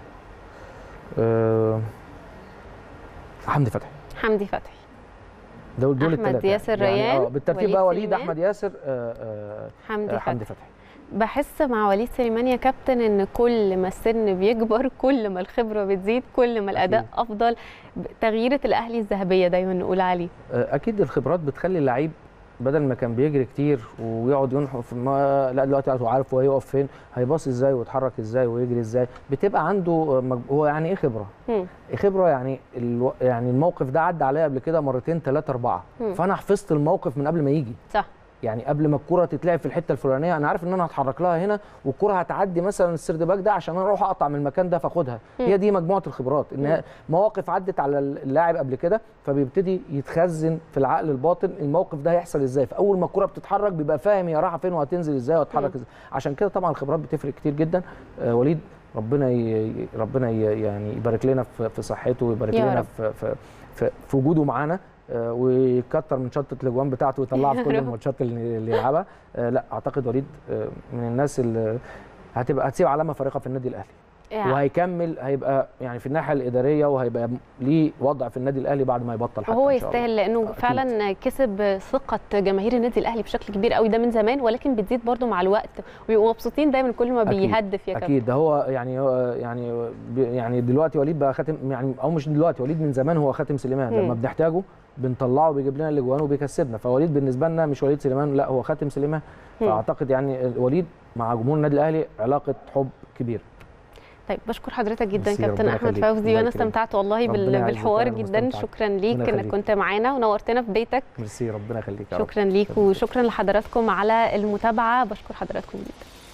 [SPEAKER 4] آه، حمدي فتحي
[SPEAKER 1] حمدي فتحي
[SPEAKER 4] دول دول
[SPEAKER 1] أحمد
[SPEAKER 4] الثلاثه
[SPEAKER 1] ياسر
[SPEAKER 4] يعني
[SPEAKER 1] ريان،
[SPEAKER 4] آه بالترتيب
[SPEAKER 1] وليد
[SPEAKER 4] بقى وليد
[SPEAKER 1] سليمان.
[SPEAKER 4] احمد ياسر آه آه
[SPEAKER 1] حمدي
[SPEAKER 4] آه حمدي
[SPEAKER 1] فتحي
[SPEAKER 4] فتحي
[SPEAKER 1] بحس مع وليد سليمان يا كابتن ان كل ما السن بيكبر كل ما الخبره بتزيد كل ما الاداء
[SPEAKER 4] أكيد.
[SPEAKER 1] افضل تغييره الاهلي الذهبيه دايما نقول عليه
[SPEAKER 4] آه، اكيد الخبرات بتخلي اللعيب بدل ما كان بيجري كتير ويقعد ينحف في ما لا دلوقتي هو عارف هو هيقف فين هيباص ازاي ويتحرك ازاي ويجري ازاي بتبقى عنده آه، مج- هو يعني ايه خبره
[SPEAKER 1] مم.
[SPEAKER 4] خبره يعني الو... يعني الموقف ده عدى عليا قبل كده مرتين ثلاثه اربعه
[SPEAKER 1] مم.
[SPEAKER 4] فانا حفظت الموقف من قبل ما يجي
[SPEAKER 1] صح
[SPEAKER 4] يعني قبل ما الكره تتلعب في الحته الفلانيه انا عارف ان انا هتحرك لها هنا والكره هتعدي مثلا السرد باك ده عشان انا اروح اقطع من المكان ده فاخدها
[SPEAKER 1] مم.
[SPEAKER 4] هي دي مجموعه الخبرات ان هي مواقف عدت على اللاعب قبل كده فبيبتدي يتخزن في العقل الباطن الموقف ده هيحصل ازاي فاول ما الكره بتتحرك بيبقى فاهم هي رايحه فين وهتنزل ازاي وهتتحرك ازاي عشان كده طبعا الخبرات بتفرق كتير جدا آه وليد ربنا ي... ربنا ي... يعني يبارك لنا في, في صحته ويبارك
[SPEAKER 1] يا
[SPEAKER 4] لنا
[SPEAKER 1] رب.
[SPEAKER 4] في, في, في, في وجوده معانا آه، ويكتر من شطه الاجوان بتاعته ويطلعها في
[SPEAKER 1] يا
[SPEAKER 4] كل
[SPEAKER 1] رب.
[SPEAKER 4] الماتشات اللي اللي يلعبها آه، لا اعتقد وليد آه، من الناس اللي هتبقى هتسيب علامه فارقه في النادي الاهلي
[SPEAKER 1] يعني
[SPEAKER 4] وهيكمل هيبقى يعني في الناحيه الاداريه وهيبقى ليه وضع في النادي الاهلي بعد ما يبطل حتى
[SPEAKER 1] وهو
[SPEAKER 4] إن شاء الله.
[SPEAKER 1] يستاهل لانه
[SPEAKER 4] أكيد.
[SPEAKER 1] فعلا كسب ثقه جماهير النادي الاهلي بشكل كبير قوي ده من زمان ولكن بتزيد برضو مع الوقت وبيبقوا مبسوطين دايما كل ما
[SPEAKER 4] أكيد.
[SPEAKER 1] بيهدف يا كابتن
[SPEAKER 4] اكيد ده هو يعني هو يعني بي- يعني دلوقتي وليد بقى خاتم يعني او مش دلوقتي وليد من زمان هو خاتم سليمان
[SPEAKER 1] مم.
[SPEAKER 4] لما بنحتاجه بنطلعه بيجيب لنا الاجوان وبيكسبنا فوليد بالنسبه لنا مش وليد سليمان لا هو خاتم سليمان
[SPEAKER 1] مم.
[SPEAKER 4] فاعتقد يعني وليد مع جمهور النادي الاهلي علاقه حب كبيره
[SPEAKER 1] طيب بشكر حضرتك جدا
[SPEAKER 4] ميرسي،
[SPEAKER 1] كابتن
[SPEAKER 4] ربنا
[SPEAKER 1] احمد
[SPEAKER 4] يخليك.
[SPEAKER 1] فوزي
[SPEAKER 4] الله
[SPEAKER 1] وانا
[SPEAKER 4] يكرمك.
[SPEAKER 1] استمتعت والله بال-
[SPEAKER 4] ربنا يعزك
[SPEAKER 1] بالحوار
[SPEAKER 4] وأنا
[SPEAKER 1] جدا
[SPEAKER 4] مستمتع.
[SPEAKER 1] شكرا ليك
[SPEAKER 4] ربنا
[SPEAKER 1] انك
[SPEAKER 4] يخليك.
[SPEAKER 1] كنت معانا ونورتنا في بيتك
[SPEAKER 4] ميرسي ربنا يخليك يا رب
[SPEAKER 1] شكرا ليك وشكرا لحضراتكم على المتابعه بشكر حضراتكم جدا